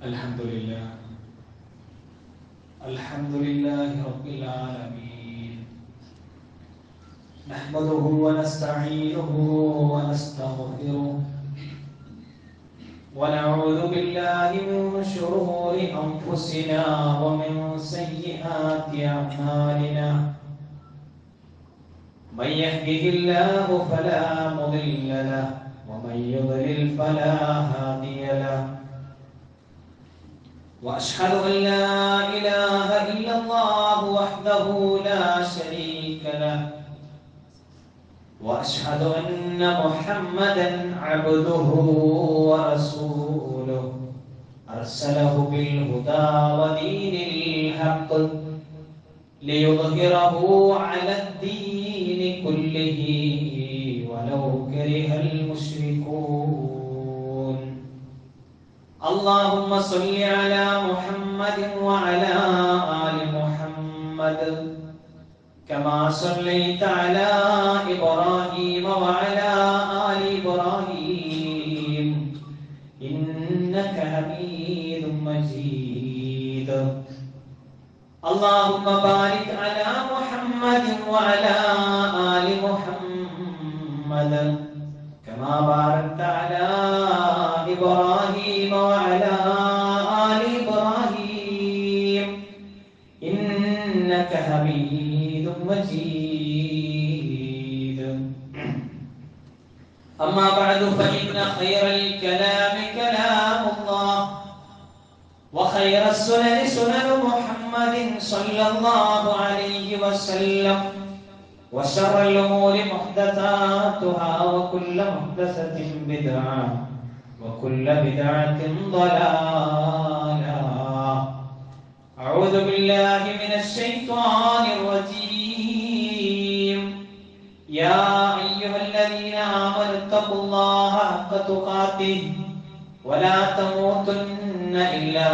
الحمد لله الحمد لله رب العالمين نحمده ونستعينه ونستغفره ونعوذ بالله من شرور أنفسنا ومن سيئات أعمالنا من يهده الله فلا مضل له ومن يضلل فلا هادي له واشهد ان لا اله الا الله وحده لا شريك له واشهد ان محمدا عبده ورسوله ارسله بالهدى ودين الحق ليظهره على الدين كله ولو كره المشركون اللهم صل على محمد وعلى آل محمد كما صليت على إبراهيم وعلى آل إبراهيم إنك حميد مجيد اللهم بارك على محمد وعلى آل محمد كما باركت على إبراهيم وعلى آل إبراهيم إنك حميد مجيد أما بعد فإن خير الكلام كلام الله وخير السنن سنن محمد صلى الله عليه وسلم وشر الأمور محدثاتها وكل محدثة بدعة وكل بدعة ضلالة أعوذ بالله من الشيطان الرجيم يا أيها الذين آمنوا اتقوا الله حق تقاته ولا تموتن إلا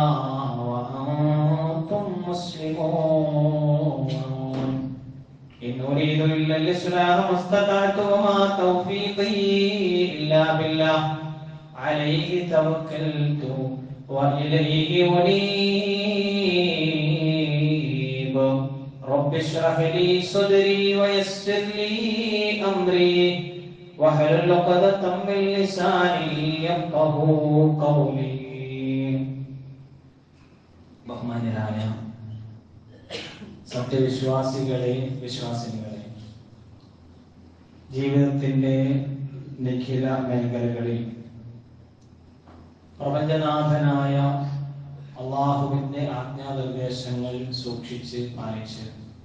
وأنتم مسلمون إن أريد إلا الإصلاح ما استطعت وما توفيقي إلا بالله عليه توكلت وإليه أنيب رب اشرح لي صدري ويسر لي أمري واحلل عقدة من لساني يفقه قولي ബഹുമാന്യരായ സത്യവിശ്വാസികളെ വിശ്വാസിനികളെ ജീവിതത്തിന്റെ നിഖില മേഖലകളിൽ പ്രപഞ്ചനാഥനായ അള്ളാഹുവിന്റെ ആജ്ഞാനിർദ്ദേശങ്ങൾ സൂക്ഷിച്ച് പാലിച്ച്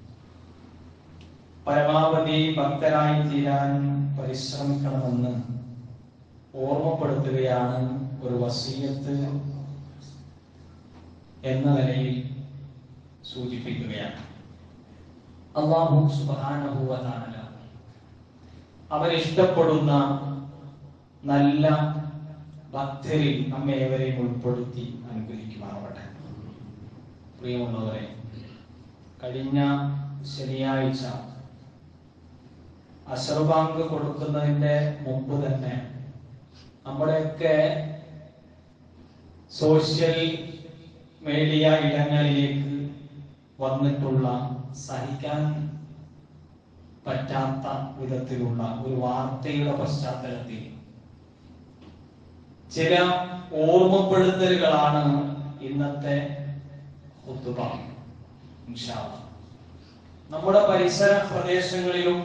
പരമാവധി ഭക്തരായി തീരാൻ പരിശ്രമിക്കണമെന്ന് ഓർമ്മപ്പെടുത്തുകയാണ് ഒരു വസീയത്ത് എന്ന നിലയിൽ സൂചിപ്പിക്കുകയാണ് അള്ളാഹു സുബാനുഭൂവനാണ് അവൻ ഇഷ്ടപ്പെടുന്ന നല്ല ഭക്തരിൽ നമ്മെ ഏവരെയും ഉൾപ്പെടുത്തി അനുഗ്രഹിക്കുമാറാവട്ടെ പ്രിയമുള്ളവരെ കഴിഞ്ഞ ശനിയാഴ്ച അസർബാങ്ക് കൊടുക്കുന്നതിന്റെ മുമ്പ് തന്നെ നമ്മുടെയൊക്കെ സോഷ്യൽ മീഡിയ ഇടങ്ങളിലേക്ക് വന്നിട്ടുള്ള സഹിക്കാൻ പറ്റാത്ത വിധത്തിലുള്ള ഒരു വാർത്തയുടെ പശ്ചാത്തലത്തിൽ ചില ഓർമ്മപ്പെടുത്തലുകളാണ് ഇന്നത്തെ ഖുത്ബ. ഇൻഷാ അല്ലാ. നമ്മുടെ പരിസര പ്രദേശങ്ങളിലും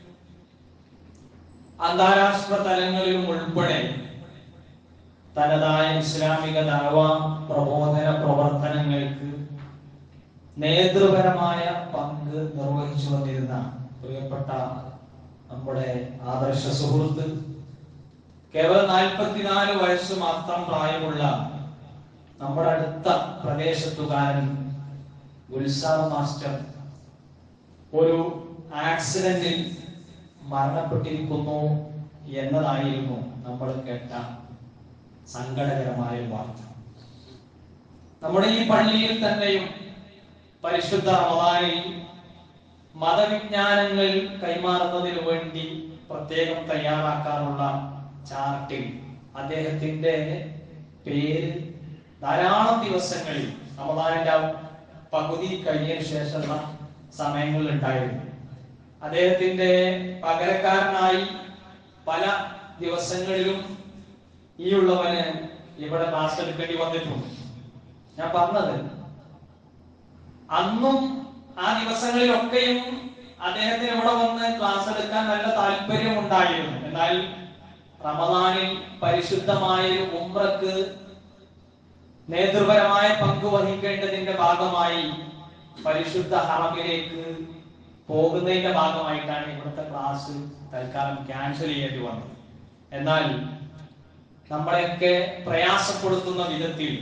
അന്താരാഷ്ട്ര തലങ്ങളിലും ഉൾപ്പെടെ തനതായ ഇസ്ലാമിക ദാവ പ്രബോധന പ്രവർത്തനങ്ങൾക്ക് നേതൃപരമായ പങ്ക് നിർവഹിച്ചു വന്നിരുന്ന പ്രിയപ്പെട്ട നമ്മുടെ ആദർശ സുഹൃത്ത് കേവലം നാൽപ്പത്തിനാല് വയസ്സ് മാത്രം പ്രായമുള്ള നമ്മുടെ അടുത്ത പ്രദേശത്തുകാരൻ ഗുൽസാർ മാസ്റ്റർ ഒരു ആക്സിഡന്റിൽ മരണപ്പെട്ടിരിക്കുന്നു എന്നതായിരുന്നു നമ്മൾ കേട്ട സങ്കടകരമായ ഒരു വാർത്ത നമ്മുടെ ഈ പള്ളിയിൽ തന്നെയും പരിശുദ്ധ റമദാനിൽ മതവിജ്ഞാനങ്ങൾ കൈമാറുന്നതിനു വേണ്ടി പ്രത്യേകം തയ്യാറാക്കാറുള്ള ചാർട്ടിൽ അദ്ദേഹത്തിന്റെ പേര് ധാരാളം ദിവസങ്ങളിൽ റമദാനിന്റെ ആ പകുതി കഴിഞ്ഞതിന് ശേഷമുള്ള സമയങ്ങളിൽ ഉണ്ടായിരുന്നു അദ്ദേഹത്തിന്റെ പകരക്കാരനായി പല ദിവസങ്ങളിലും ഈ ഉള്ളവന് ഇവിടെ ക്ലാസ് എടുക്കേണ്ടി വന്നിട്ടുണ്ട് ഞാൻ പറഞ്ഞത് അന്നും ആ ദിവസങ്ങളിലൊക്കെയും അദ്ദേഹത്തിന് ഇവിടെ വന്ന് ക്ലാസ് എടുക്കാൻ നല്ല താല്പര്യം ഉണ്ടായിരുന്നു എന്നാൽ റമദാനിൽ പരിശുദ്ധമായ ഒരു ഉംറക്ക് നേതൃപരമായ പങ്ക് വഹിക്കേണ്ടതിന്റെ ഭാഗമായി പരിശുദ്ധ ഹറമിലേക്ക് പോകുന്നതിന്റെ ഭാഗമായിട്ടാണ് ഇവിടുത്തെ ക്ലാസ് തൽക്കാലം ക്യാൻസൽ ചെയ്യേണ്ടി വന്നത് എന്നാൽ നമ്മളെയൊക്കെ പ്രയാസപ്പെടുത്തുന്ന വിധത്തിൽ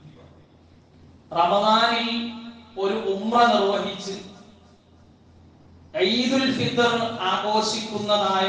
റമദാനിൽ ഒരു ഉംറ നിർവഹിച്ച് ഈദുൽ ഫിത്തർ ആഘോഷിക്കുന്നതായ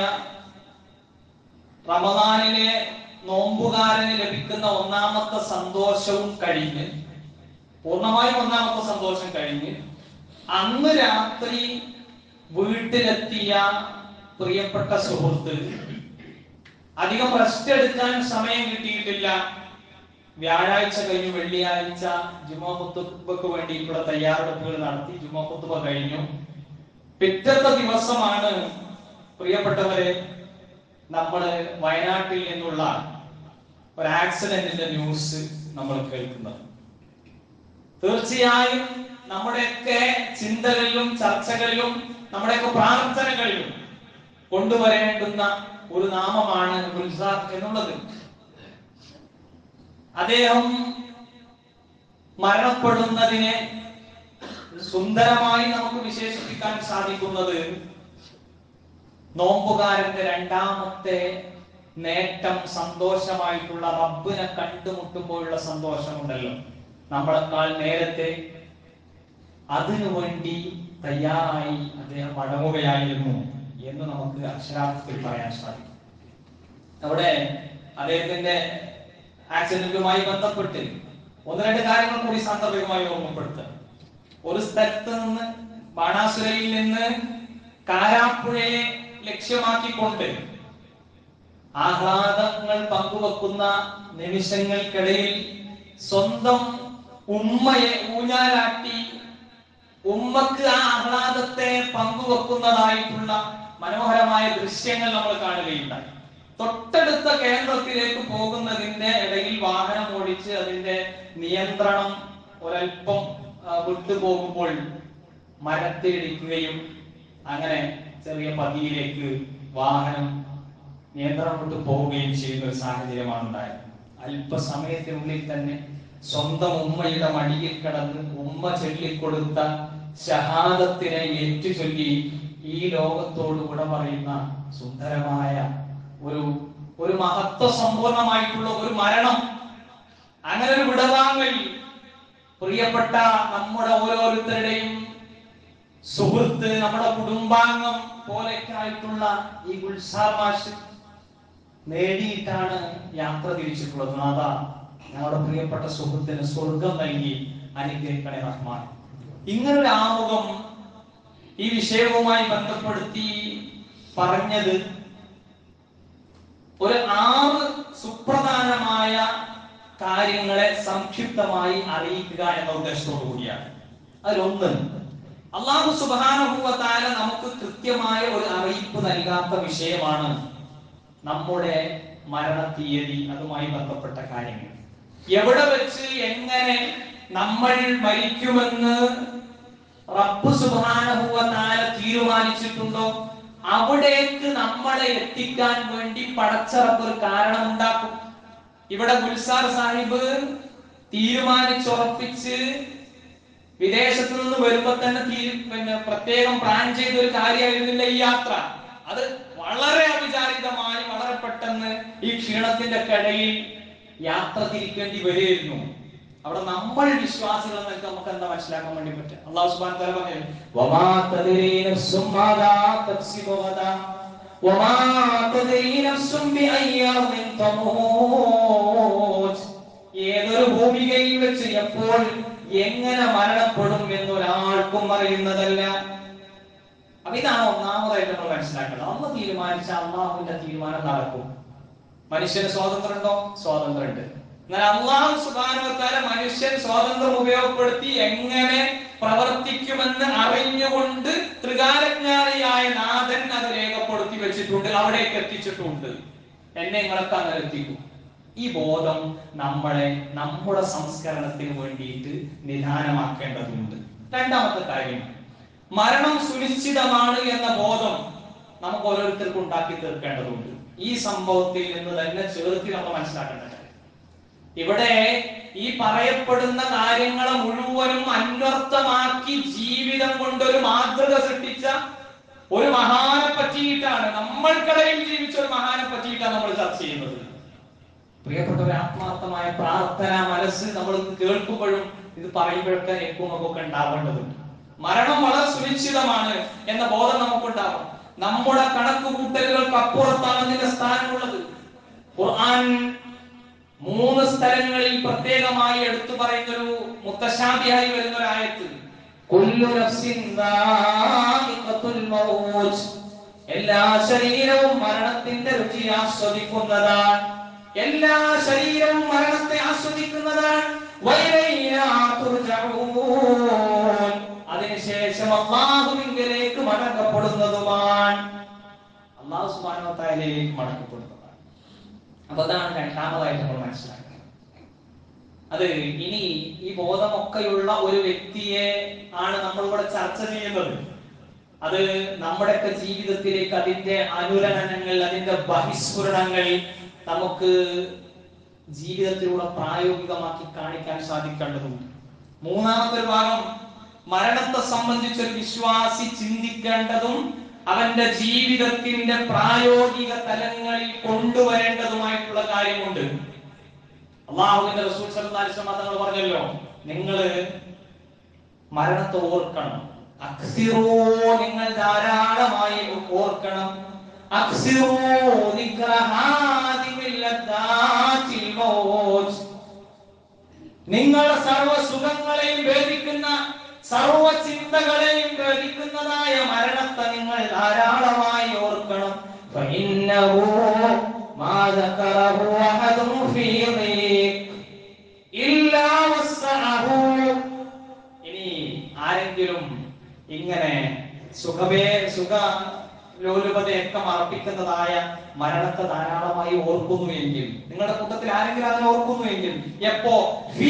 റമദാനിലെ നോമ്പുകാരന് ലഭിക്കുന്ന ഒന്നാമത്തെ സന്തോഷവും കഴിഞ്ഞ് പൂർണ്ണമായും ഒന്നാമത്തെ സന്തോഷം കഴിഞ്ഞ് അന്ന് രാത്രി വീട്ടിലെത്തിയ പ്രിയപ്പെട്ട സുഹൃത്ത് അധികം റെസ്റ്റ് എടുക്കാൻ സമയം കിട്ടിയിട്ടില്ല വ്യാഴാഴ്ച കഴിഞ്ഞു വെള്ളിയാഴ്ച ജുമാ കുത്തുബക്ക് വേണ്ടിയിട്ടുള്ള തയ്യാറെടുപ്പുകൾ നടത്തി ജുമാ കുത്തുബ കഴിഞ്ഞു പിറ്റത്തെ ദിവസമാണ് പ്രിയപ്പെട്ടവരെ നമ്മള് വയനാട്ടിൽ നിന്നുള്ള ഒരു ആക്സിഡന്റിന്റെ ന്യൂസ് നമ്മൾ കേൾക്കുന്നത് തീർച്ചയായും നമ്മുടെയൊക്കെ ചിന്തകളിലും ചർച്ചകളിലും നമ്മുടെയൊക്കെ പ്രാർത്ഥനകളിലും കൊണ്ടുവരേണ്ടുന്ന ഒരു നാമമാണ് ഗുൽസാർ എന്നുള്ളത് അദ്ദേഹം മരണപ്പെടുന്നതിനെ സുന്ദരമായി നമുക്ക് വിശേഷിപ്പിക്കാൻ സാധിക്കുന്നത് നോമ്പുകാരന്റെ രണ്ടാമത്തെ നേട്ടം സന്തോഷമായിട്ടുള്ള റബ്ബിനെ കണ്ടുമുട്ടുമ്പോഴുള്ള സന്തോഷമുണ്ടല്ലോ നമ്മളെക്കാൾ നേരത്തെ അതിനു വേണ്ടി തയ്യാറായി അദ്ദേഹം മടങ്ങുകയായിരുന്നു എന്ന് നമുക്ക് അക്ഷരാർത്ഥത്തിൽ പറയാൻ സാധിക്കും അവിടെ അദ്ദേഹത്തിന്റെ ആക്സിഡന്റുമായി ബന്ധപ്പെട്ട് ഒന്ന് രണ്ട് കാര്യങ്ങൾ കൂടി സാന്ദർഭികമായി ഓർമ്മപ്പെടുത്തുക ഒരു സ്ഥലത്ത് നിന്ന് ബാണാസുരയിൽ നിന്ന് കാരാപ്പുഴയെ ലക്ഷ്യമാക്കിക്കൊണ്ട് ആഹ്ലാദങ്ങൾ പങ്കുവെക്കുന്ന നിമിഷങ്ങൾക്കിടയിൽ സ്വന്തം ഉമ്മയെ ഊഞ്ഞാലാട്ടി ഉമ്മക്ക് ആ ആഹ്ലാദത്തെ പങ്കുവെക്കുന്നതായിട്ടുള്ള മനോഹരമായ ദൃശ്യങ്ങൾ നമ്മൾ കാണുകയുണ്ടായി തൊട്ടടുത്ത കേന്ദ്രത്തിലേക്ക് പോകുന്നതിന്റെ ഇടയിൽ വാഹനം ഓടിച്ച് അതിന്റെ നിയന്ത്രണം ഒരൽപ്പം ആ, വിട്ടുപോകുമ്പോൾ മരത്തിലിടിക്കുകയും അങ്ങനെ ചെറിയ പതിയിലേക്ക് വാഹനം നിയന്ത്രണം വിട്ടു പോവുകയും ചെയ്യുന്ന ഒരു സാഹചര്യമാണ് ഉണ്ടായത് അല്പസമയത്തിനുള്ളിൽ തന്നെ സ്വന്തം ഉമ്മയുടെ മടിയിൽ കിടന്ന് ഉമ്മ ചൊല്ലിക്കൊടുത്ത ഷഹാദത്തിനെ ഏറ്റു ചൊല്ലി ഈ ലോകത്തോട് വിട പറയുന്ന സുന്ദരമായ ഒരു ഒരു മഹത്വ സമ്പൂർണമായിട്ടുള്ള ഒരു മരണം അങ്ങനെ ഒരു വിടവാങ്ങൽ പ്രിയപ്പെട്ട നമ്മുടെ ഓരോരുത്തരുടെയും സുഹൃത്ത് നമ്മുടെ കുടുംബാംഗം പോലെയൊക്കെ ആയിട്ടുള്ള ഈ ഗുൽസാർ മാഷ് നേടിയിട്ടാണ് യാത്ര തിരിച്ചിട്ടുള്ളത് നാഥ ഞങ്ങളുടെ പ്രിയപ്പെട്ട സുഹൃത്തിന് സ്വർഗം നൽകി അനുഗ്രഹിക്കണേ റഹ്മാൻ ഇങ്ങനൊരു ആമുഖം ഈ വിഷയവുമായി ബന്ധപ്പെടുത്തി പറഞ്ഞത് ഒരു ആറ് സുപ്രധാനമായ കാര്യങ്ങളെ സംക്ഷിപ്തമായി അറിയിക്കുക എന്ന ഉദ്ദേശത്തോടു കൂടിയാണ് അതിലൊന്ന് അള്ളാഹു സുബാനുഭവത്താല നമുക്ക് കൃത്യമായ ഒരു അറിയിപ്പ് നൽകാത്ത വിഷയമാണ് നമ്മുടെ മരണ തീയതി അതുമായി ബന്ധപ്പെട്ട കാര്യങ്ങൾ എവിടെ വെച്ച് എങ്ങനെ നമ്മൾ മരിക്കുമെന്ന് റബ്ബ് സുബാനുഭവത്താല തീരുമാനിച്ചിട്ടുണ്ടോ അവിടേക്ക് നമ്മളെ എത്തിക്കാൻ വേണ്ടി പടച്ചറപ്പ് ഒരു കാരണം ഉണ്ടാക്കും ഇവിടെ ഗുൽസാർ സാഹിബ് തീരുമാനിച്ചുറപ്പിച്ച് വിദേശത്ത് നിന്ന് വരുമ്പോ തന്നെ തീരു പിന്നെ പ്രത്യേകം പ്ലാൻ ചെയ്ത ഒരു കാര്യമായിരുന്നില്ല ഈ യാത്ര അത് വളരെ അവിചാരിതമായി വളരെ പെട്ടെന്ന് ഈ ക്ഷീണത്തിന്റെ കടയിൽ യാത്ര തിരിക്കേണ്ടി വരികയായിരുന്നു അവിടെ നമ്മൾ വിശ്വാസികൾ എന്നൊക്കെ നമുക്ക് എന്താ മനസ്സിലാക്കാൻ വേണ്ടി പറ്റും അള്ളാഹു സുബ്ഹാനഹു വതആല പറഞ്ഞു വമാ തദ്രീ നഫ്സും മാദാ തക്സിബു ഗദാ വമാ തദ്രീ നഫ്സും ബിഅയ്യി അർദിൻ തമൂത് ഏതൊരു ഭൂമികയിൽ വെച്ച് എപ്പോൾ എങ്ങനെ മരണപ്പെടും എന്നൊരാൾക്കും അറിയുന്നതല്ല അപ്പൊ ഇതാണ് ഒന്നാമതായിട്ട് നമ്മൾ മനസ്സിലാക്കേണ്ടത് അന്ന് തീരുമാനിച്ച അള്ളാഹുവിന്റെ തീരുമാനം നടക്കും മനുഷ്യന് സ്വാതന്ത്ര്യമുണ്ടോ സ്വാതന്ത്ര്യമുണ്ട് എന്നാൽ അള്ളാഹു സുബാനുവത്താല മനുഷ്യൻ സ്വാതന്ത്ര്യം ഉപയോഗപ്പെടുത്തി എങ്ങനെ പ്രവർത്തിക്കുമെന്ന് അറിഞ്ഞുകൊണ്ട് ത്രികാലജ്ഞാനിയായ നാഥൻ അത് രേഖപ്പെടുത്തി വെച്ചിട്ടുണ്ട് അവിടേക്ക് എത്തിച്ചിട്ടുണ്ട് എന്നെ നിങ്ങളൊക്കെ അങ്ങനെ എത്തിക്കും ഈ ബോധം നമ്മളെ നമ്മുടെ സംസ്കരണത്തിന് വേണ്ടിയിട്ട് നിദാനമാക്കേണ്ടതുണ്ട് രണ്ടാമത്തെ കാര്യം മരണം സുനിശ്ചിതമാണ് എന്ന ബോധം നമുക്ക് ഓരോരുത്തർക്കും ഉണ്ടാക്കി തീർക്കേണ്ടതുണ്ട് ഈ സംഭവത്തിൽ നിന്ന് തന്നെ ചേർത്തി നമ്മൾ മനസ്സിലാക്കേണ്ട കാര്യം ഇവിടെ ഈ പറയപ്പെടുന്ന കാര്യങ്ങളെ മുഴുവനും അന്വർത്ഥമാക്കി ജീവിതം കൊണ്ടൊരു മാതൃക സൃഷ്ടിച്ച ഒരു മഹാനെ പറ്റിയിട്ടാണ് നമ്മൾക്കിടയിൽ ജീവിച്ച ഒരു മഹാനെ പറ്റിയിട്ടാണ് നമ്മൾ ചർച്ച ചെയ്യുന്നത് പ്രിയപ്പെട്ട ഒരു ആത്മാർത്ഥമായ പ്രാർത്ഥന മനസ്സ് നമ്മൾ കേൾക്കുമ്പോഴും ഇത് പറയുമ്പോഴൊക്കെ എക്കും ഒക്കെ ഉണ്ടാവേണ്ടതുണ്ട് മരണം വളരെ സുനിശ്ചിതമാണ് എന്ന ബോധം നമുക്കുണ്ടാവും നമ്മുടെ കണക്ക് കൂട്ടലുകൾക്ക് അപ്പുറത്താണ് അതിന്റെ സ്ഥാനമുള്ളത് ഖുർആൻ മൂന്ന് സ്ഥലങ്ങളിൽ പ്രത്യേകമായി എടുത്തു പറയുന്ന ഒരു മുത്തശാബിയായി വരുന്ന ഒരു ആയത്ത് കുല്ലു നഫ്സിൻ ദാഇഖത്തുൽ മൗത്ത് എല്ലാ ശരീരവും മരണത്തിന്റെ രുചി ആസ്വദിക്കുന്നതാണ് എല്ലാ ശരീരവും മരണത്തെ ആസ്വദിക്കുന്നതാണ് വൈലൈനാ തുർജഊൻ. അതിനുശേഷം അള്ളാഹുവിങ്കലേക്ക് മടക്കപ്പെടുന്നതുമാണ് അള്ളാഹു സുബാനോത്തായാലേക്ക് മടക്കപ്പെടുന്നതാണ് അപ്പൊ അതാണ് രണ്ടാമതായിട്ട് നമ്മൾ മനസ്സിലാക്കുന്നത് അത് ഇനി ഈ ബോധമൊക്കെയുള്ള ഒരു വ്യക്തിയെ ആണ് നമ്മൾ ഇവിടെ ചർച്ച ചെയ്യുന്നത് അത് നമ്മുടെയൊക്കെ ജീവിതത്തിലേക്ക് അതിന്റെ അനുരണനങ്ങൾ അതിന്റെ ബഹിസ്ഫുരണങ്ങൾ നമുക്ക് ജീവിതത്തിലൂടെ പ്രായോഗികമാക്കി കാണിക്കാൻ സാധിക്കേണ്ടതുണ്ട് മൂന്നാമത്തെ ഒരു ഭാഗം മരണത്തെ സംബന്ധിച്ച് ഒരു വിശ്വാസി ചിന്തിക്കേണ്ടതും അവന്റെ ജീവിതത്തിന്റെ പ്രായോഗിക തലങ്ങളിൽ കൊണ്ടുവരേണ്ടതുമായിട്ടുള്ള കാര്യമുണ്ട് അള്ളാഹുവിന്റെ റസൂൽ സല്ലല്ലാഹു അലൈഹി വസല്ലം തങ്ങൾ പറഞ്ഞല്ലോ നിങ്ങള് മരണത്തെ ഓർക്കണം അക്സിറൂ നിങ്ങൾ ധാരാളമായി ഓർക്കണം അക്സിറൂ ദിക്ര ഹാദിമിൽ ലദ്ദാത്തിൽ മൗത്ത് നിങ്ങൾ സർവ സുഖങ്ങളെയും ഭേദിക്കുന്ന സർവ ചിന്തകളെയും ഭേദിക്കുന്നതായ മരണത്തെ നിങ്ങൾ ധാരാളമായി ഓർക്കണം فإنه ما ذكره أحد في ضيق إلا وسعه ഇനി ആരെങ്കിലും ഇങ്ങനെ സുഖമേ സുഖ ലോലുപതയൊക്കെ മറപ്പിക്കുന്നതായ മരണത്തെ ധാരാളമായി ഓർക്കുന്നു എങ്കിൽ നിങ്ങളുടെ കൂട്ടത്തിൽ ആരെങ്കിലും അതിനെ ഓർക്കുന്നു എങ്കിൽ എപ്പോ ഫീ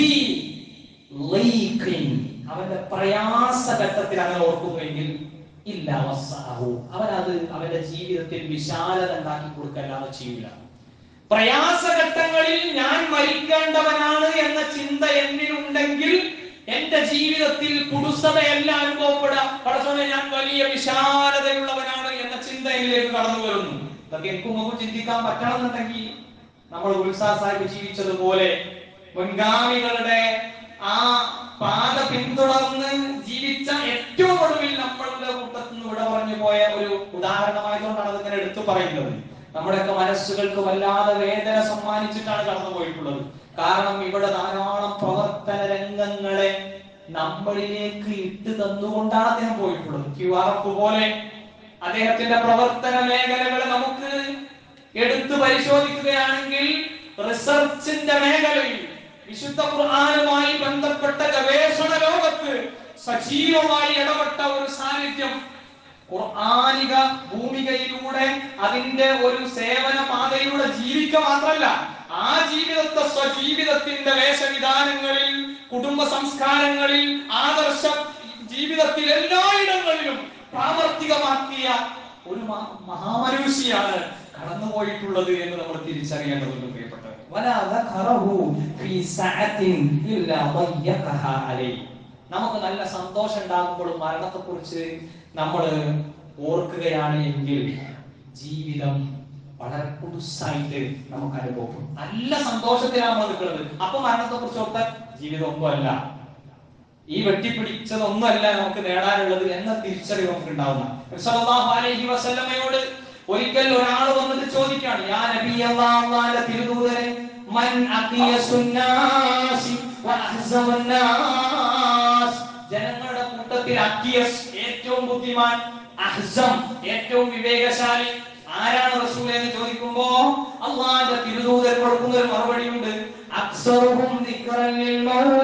ലൈഖിൻ. അവന്റെ പ്രയാസഘട്ടത്തിൽ അങ്ങനെ ഓർക്കുന്നുവെങ്കിൽ ഇല്ല വസ്സാഹു അവനത് അവന്റെ ജീവിതത്തിൽ വിശാലത ഉണ്ടാക്കി കൊടുക്കല്ലാതെ ചെയ്യൂല പ്രയാസഘട്ടങ്ങളിൽ ഞാൻ മരിക്കേണ്ടവനാണ് എന്ന ചിന്ത എന്നിലുണ്ടെങ്കിൽ എന്റെ ജീവിതത്തിൽ കുടുസതയല്ല അനുഭവപ്പെടാം പടച്ചോനെ ഞാൻ വലിയ വിശാലതയുള്ളവനാണ് എന്ന ചിന്ത എന്നിലേക്ക് കടന്നു വരുന്നു ഇതൊക്കെ എനിക്കും നമുക്ക് ചിന്തിക്കാൻ പറ്റണമെന്നുണ്ടെങ്കിൽ നമ്മൾ ഉത്സാഹ സാഹിബ് ജീവിച്ചതുപോലെ മുൻഗാമികളുടെ ആ പാത പിന്തുടർന്ന് ജീവിച്ച ഏറ്റവും ഒടുവിൽ നമ്മളുടെ കൂട്ടത്തിൽ നിന്ന് വിട പറഞ്ഞു പോയ ഒരു ഉദാഹരണമായതുകൊണ്ടാണ് അതിങ്ങനെ എടുത്തു പറയുന്നത് നമ്മുടെയൊക്കെ മനസ്സുകൾക്ക് വല്ലാതെ വേദന സമ്മാനിച്ചിട്ടാണ് കടന്നു പോയിട്ടുള്ളത് കാരണം ഇവിടെ ധാരാളം പ്രവർത്തന രംഗങ്ങളെ നമ്മളിലേക്ക് ഇട്ട് തന്നുകൊണ്ടാണ് അദ്ദേഹം പോയിട്ടുള്ളത് ക്യു ആർ എഫ് പോലെ അദ്ദേഹത്തിന്റെ പ്രവർത്തന മേഖലകൾ നമുക്ക് എടുത്തു പരിശോധിക്കുകയാണെങ്കിൽ റിസർച്ചിന്റെ മേഖലയിൽ വിശുദ്ധ ഖുർആനുമായി ബന്ധപ്പെട്ട ഗവേഷണ ലോകത്ത് സജീവമായി ഇടപെട്ട ഒരു സാന്നിധ്യം ഖുർആനിക ഭൂമികയിലൂടെ അതിന്റെ ഒരു സേവന പാതയിലൂടെ ജീവിക്കുക മാത്രമല്ല ആ ജീവിതത്തെ സ്വജീവിതത്തിന്റെ വേഷവിധാനങ്ങളിൽ കുടുംബ സംസ്കാരങ്ങളിൽ ആദർശ ജീവിതത്തിൽ എല്ലായിടങ്ങളിലും പ്രാവർത്തികമാക്കിയ ഒരു മ- മഹാമനുഷ്യയാണ് കടന്നുപോയിട്ടുള്ളത് എന്ന് നമ്മൾ തിരിച്ചറിയേണ്ടതുണ്ട് പ്രിയപ്പെട്ടവർ വലാ ദഖറഹു ഫീ സഅത്തിൻ ഇല്ലാ ضيقها അലൈഹി നമുക്ക് നല്ല സന്തോഷം ഉണ്ടാകുമ്പോഴും മരണത്തെ കുറിച്ച് നമ്മൾ ഓർക്കുകയാണ് എങ്കിൽ ജീവിതം വളരെ പുതുസായിട്ട് നമുക്ക് അനുഭവപ്പെടും നല്ല സന്തോഷത്തിലാണ് നമ്മൾ നിൽക്കുന്നത് അപ്പൊ മരണത്തെ കുറിച്ച് ഓർത്താൽ ജീവിതം ഒന്നുമല്ല ഈ വെട്ടിപ്പിടിച്ചതൊന്നുമല്ല നമുക്ക് നേടാനുള്ളത് എന്ന തിരിച്ചറിവ് നമുക്ക് ഉണ്ടാവുന്ന സല്ലല്ലാഹു അലൈഹി വസല്ലമയോട് ഒരിക്കൽ ഒരാൾ വന്നിട്ട് ചോദിക്കാണ് യാ നബി അല്ലാഹുവിന്റെ തിരുദൂതരെ മൻ അഖിയസുന്നാസി വഅഹ്സമുന്നാസ് ജനങ്ങളുടെ കൂട്ടത്തിൽ അക്കിയസ് ഏറ്റവും ബുദ്ധിമാൻ അഹ്സം ഏറ്റവും വിവേകശാലി ആരാണ് റസൂൽ എന്ന് ചോദിക്കുമ്പോ അള്ളാന്റെ തിരുദൂതൻ കൊടുക്കുന്ന ഒരു മറുപടിയുണ്ട് അക്സറുഹും ദിക്റൻ ലിൽ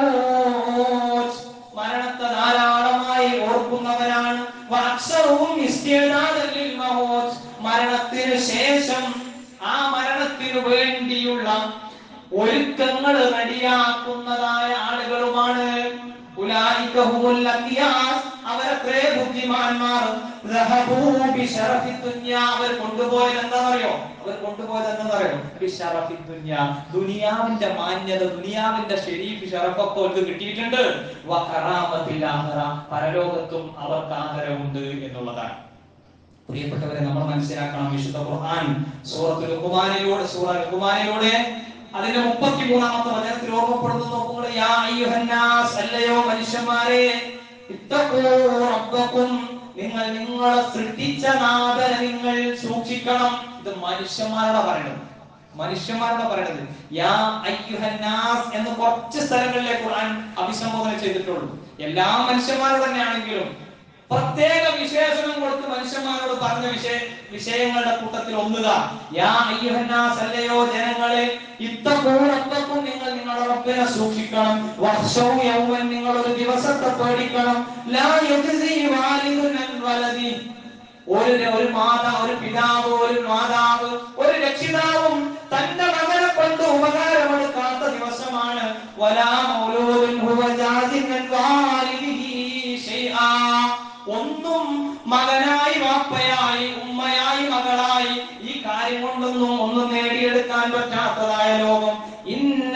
മൗത്ത് മരണത്തെ ധാരാളമായി ഓർക്കുന്നവരാണ് വഅക്സറുഹും ഇസ്തിഅദാദൻ ലിൽ മൗത്ത് മരണത്തിന് ശേഷം ആ മരണത്തിന് വേണ്ടിയുള്ള ഒരുക്കങ്ങൾ റെഡിയാക്കുന്നതായ ആളുകളുമാണ് ഉലായിക ഹുമുൽ അഖിയാസ് അവരത്രേ ബുദ്ധിമാന്മാർ റഹബൂ ബിശറഫി ദുനിയ അവർ കൊണ്ടുപോയത് എന്താണെന്നറിയോ അവർ കൊണ്ടുപോയത് എന്താണെന്നറിയോ ബിശറഫി ദുനിയ ദുനിയാവിന്റെ മാന്യത ദുനിയാവിന്റെ ഷെരീഫ് ഷറഫൊക്കെ അവർക്ക് കിട്ടിയിട്ടുണ്ട് വഖറാമത്തിൽ ആഖിറ പരലോകത്തും അവർക്ക് ആദരവുണ്ട് എന്നുള്ളതാണ് പ്രിയപ്പെട്ടവരെ നമ്മൾ മനസ്സിലാക്കണം വിശുദ്ധ ഖുർആൻ സൂറത്ത് ലുഖ്മാനിലൂടെ സൂറ ലുഖ്മാനിലൂടെ അതിന്റെ മുപ്പത്തി മൂന്നാമത്തെ വചനത്തിൽ ഓർമ്മപ്പെടുന്നു നോക്കുമ്പോൾ യാ അയ്യുഹന്നാസ് അല്ലയോ മനുഷ്യന്മാരെ ഇത്തഖൂ റബ്ബക്കും നിങ്ങൾ നിങ്ങളെ സൃഷ്ടിച്ച നാഥനെ നിങ്ങൾ സൂക്ഷിക്കണം ഇത് മനുഷ്യന്മാരോട് പറയണത് മനുഷ്യന്മാരോട് പറയണത് യാ അയ്യുഹന്നാസ് എന്ന് കുറച്ച് സ്ഥലങ്ങളിലെ ഖുർആൻ അഭിസംബോധന ചെയ്തിട്ടുള്ളൂ എല്ലാ മനുഷ്യന്മാരോട് തന്നെയാണെങ്കിലും പ്രത്യേക വിശേഷണം കൊടുത്ത് മനുഷ്യന്മാരോട് പറഞ്ഞ വിഷയ വിഷയങ്ങളുടെ കൂട്ടത്തിൽ ഒന്നുതാ യാ അയ്യുഹന്നാസ് അല്ലയോ ജനങ്ങളെ ഇത്തക്കൂറത്തക്കും നിങ്ങൾ നിങ്ങളുടെ റബ്ബിനെ സൂക്ഷിക്കണം വർഷവും യൗവൻ നിങ്ങൾ ഒരു ദിവസത്തെ പേടിക്കണം ലാ യജ്സി വാലിദുൻ അൻ വലദി ഒരു ഒരു മാതാ ഒരു പിതാവ് ഒരു മാതാവ് ഒരു രക്ഷിതാവും തന്റെ മകനെ കൊണ്ട് ഉപകാരമെടുക്കാത്ത ദിവസമാണ് വലാ മൗലൂദുൻ ഹുവ ജാസിൻ അൻ വാലിദിഹി ശൈആ ഒന്നും മകനായി വാപ്പയായി ഉമ്മയായി മകളായി ഈ കാര്യം കൊണ്ടൊന്നും ഒന്നും നേടിയെടുക്കാൻ പറ്റാത്തതായ ലോകം ഇന്ന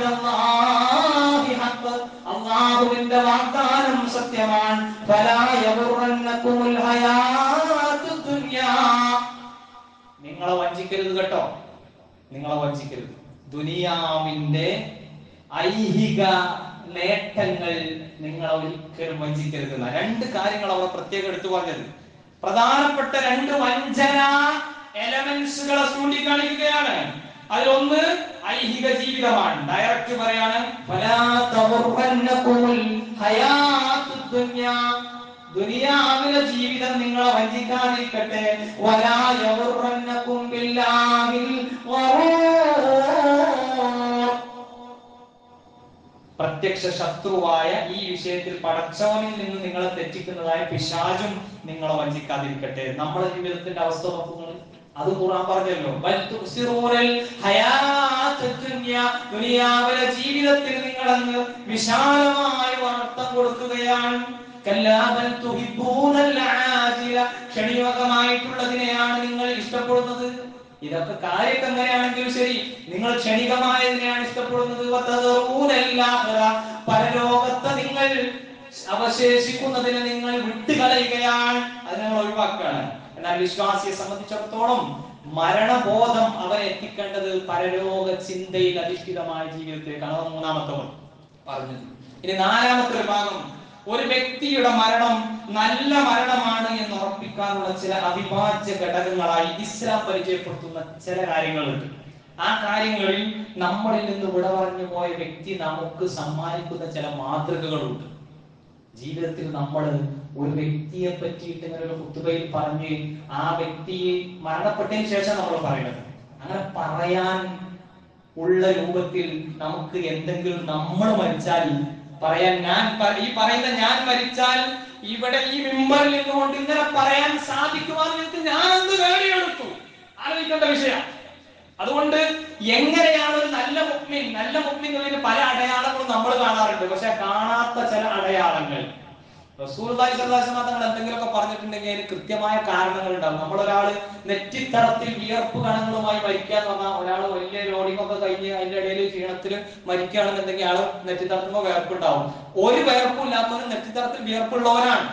വഅദല്ലാഹി ഹഖ് അല്ലാഹുവിന്റെ വാഗ്ദാനം സത്യമാണ് ഫലാ യഗുറന്നകുമുൽ ഹയാത്തുദ് ദുനിയാ നിങ്ങളെ വഞ്ചിക്കരുത് കേട്ടോ നിങ്ങളെ വഞ്ചിക്കരുത് ദുനിയാവിന്റെ ഐഹിക നേട്ടങ്ങൾ നിങ്ങളെ ഒരിക്കലും വഞ്ചിക്കരുത് എന്ന രണ്ട് കാര്യങ്ങൾ അവർ പ്രത്യേകം എടുത്തു പറഞ്ഞത് പ്രധാനപ്പെട്ട രണ്ട് വഞ്ചന എലമെന്റ്സുകളെ ചൂണ്ടിക്കാണിക്കുകയാണ് അതിലൊന്ന് ഐഹിക ജീവിതമാണ് ഡയറക്റ്റ് പറയാണ് ഫലാ തഗുറന്നകുമുൽ ഹയാത്തുദ് ദുനിയാ ദുനിയാവിലെ ജീവിതം നിങ്ങളെ വഞ്ചിക്കാതിരിക്കട്ടെ വലാ യഗുറന്നകും ബില്ലാഹിൽ ഗറൂർ പ്രത്യക്ഷ ശത്രുവായ ഈ വിഷയത്തിൽ പടച്ചവനിൽ നിന്ന് നിങ്ങളെ തെറ്റിക്കുന്നതായ പിശാചും നിങ്ങളെ വഞ്ചിക്കാതിരിക്കട്ടെ നമ്മുടെ ജീവിതത്തിന്റെ അവസ്ഥ നോക്കുന്നത് അത് ഖുർആൻ പറഞ്ഞല്ലോ ബൽ തുസിറൂനൽ ഹയാത്തുദ് ദുനിയ ദുനിയാവിലെ ജീവിതത്തിൽ നിങ്ങളങ്ങ് വിശാലമായ അർത്ഥം കൊടുക്കുകയാണ് കല്ലാ ബൽ തുഹിബ്ബൂനൽ ആജില ക്ഷണികമായിട്ടുള്ളതിനെയാണ് നിങ്ങൾ ഇഷ്ടപ്പെടുന്നത് ഇതൊക്കെ കാര്യമൊക്കെ എങ്ങനെയാണെങ്കിലും ശരി നിങ്ങൾ ക്ഷണികമായതിനെയാണ് ഇഷ്ടപ്പെടുന്നത് വതദറൂനൽ ആഖിറ. പരലോകത്തെ നിങ്ങൾ അവശേഷിക്കുന്നതിനെ നിങ്ങൾ വിട്ടുകളയുകയാണ് അത് നിങ്ങൾ ഒഴിവാക്കുകയാണ് എന്നാൽ വിശ്വാസിയെ സംബന്ധിച്ചിടത്തോളം മരണബോധം അവരെ എത്തിക്കേണ്ടത് പരലോക ചിന്തയിൽ അധിഷ്ഠിതമായ ജീവിതത്തിലേക്കാണ് അത് മൂന്നാമത്തെ ഒന്ന് പറഞ്ഞത് ഇനി നാലാമത്തെ ഒരു ഭാഗം ഒരു വ്യക്തിയുടെ മരണം നല്ല മരണമാണ് എന്ന് ഉറപ്പിക്കാനുള്ള ചില അവിഭാജ്യ ഘടകങ്ങളായി ഇസ്ലാം പരിചയപ്പെടുത്തുന്ന ചില കാര്യങ്ങളുണ്ട് ആ കാര്യങ്ങളിൽ നമ്മളിൽ നിന്ന് വിട പറഞ്ഞു പോയ വ്യക്തി നമുക്ക് സമ്മാനിക്കുന്ന ചില മാതൃകകളുണ്ട് ജീവിതത്തിൽ നമ്മൾ ഒരു വ്യക്തിയെ പറ്റിയിട്ട് ഇങ്ങനെ ഒരു കുത്തുകയിൽ പറഞ്ഞ് ആ വ്യക്തി മരണപ്പെട്ടതിന് ശേഷം നമ്മൾ പറയുന്നത് അങ്ങനെ പറയാൻ ഉള്ള രൂപത്തിൽ നമുക്ക് എന്തെങ്കിലും നമ്മൾ മരിച്ചാൽ പറയാൻ ഞാൻ പ- ഈ പറയുന്ന ഞാൻ മരിച്ചാൽ ഇവിടെ ഈ മിമ്പറിൽ നിന്നുകൊണ്ട് ഇങ്ങനെ പറയാൻ സാധിക്കുവാൻ എനിക്ക് ഞാൻ എന്ത് നേടിയെടുത്തു ആലോചിക്കേണ്ട വിഷയം അതുകൊണ്ട് എങ്ങനെയാണ് ഒരു നല്ല മുക്മിൻ നല്ല മുക്മിനുള്ളിൽ പല അടയാളങ്ങളും നമ്മൾ കാണാറുണ്ട് പക്ഷെ കാണാത്ത ചില അടയാളങ്ങൾ റസൂലുള്ളാഹി സ്വല്ലല്ലാഹു അലൈഹി വസല്ലം തങ്ങൾ എന്തെങ്കിലുമൊക്കെ പറഞ്ഞിട്ടുണ്ടെങ്കിൽ അതിന് കൃത്യമായ കാരണങ്ങൾ ഉണ്ടാവും നമ്മളൊരാള് നെറ്റിത്തടത്തിൽ വിയർപ്പ് കണങ്ങളുമായി മരിക്കുക എന്ന് പറഞ്ഞാൽ ഒരാൾ വലിയ ലോഡിംഗ് ഒക്കെ കഴിഞ്ഞ് അതിന്റെ ഇടയിൽ ക്ഷീണത്തിൽ മരിക്കുകയാണെന്നുണ്ടെങ്കിൽ ആള് നെറ്റിത്തടത്തുമ്പോൾ വിയർപ്പുണ്ടാവും ഒരു വിയർപ്പും ഇല്ലാത്തവരും നെറ്റിത്തടത്തിൽ വിയർപ്പുള്ളവരാണ്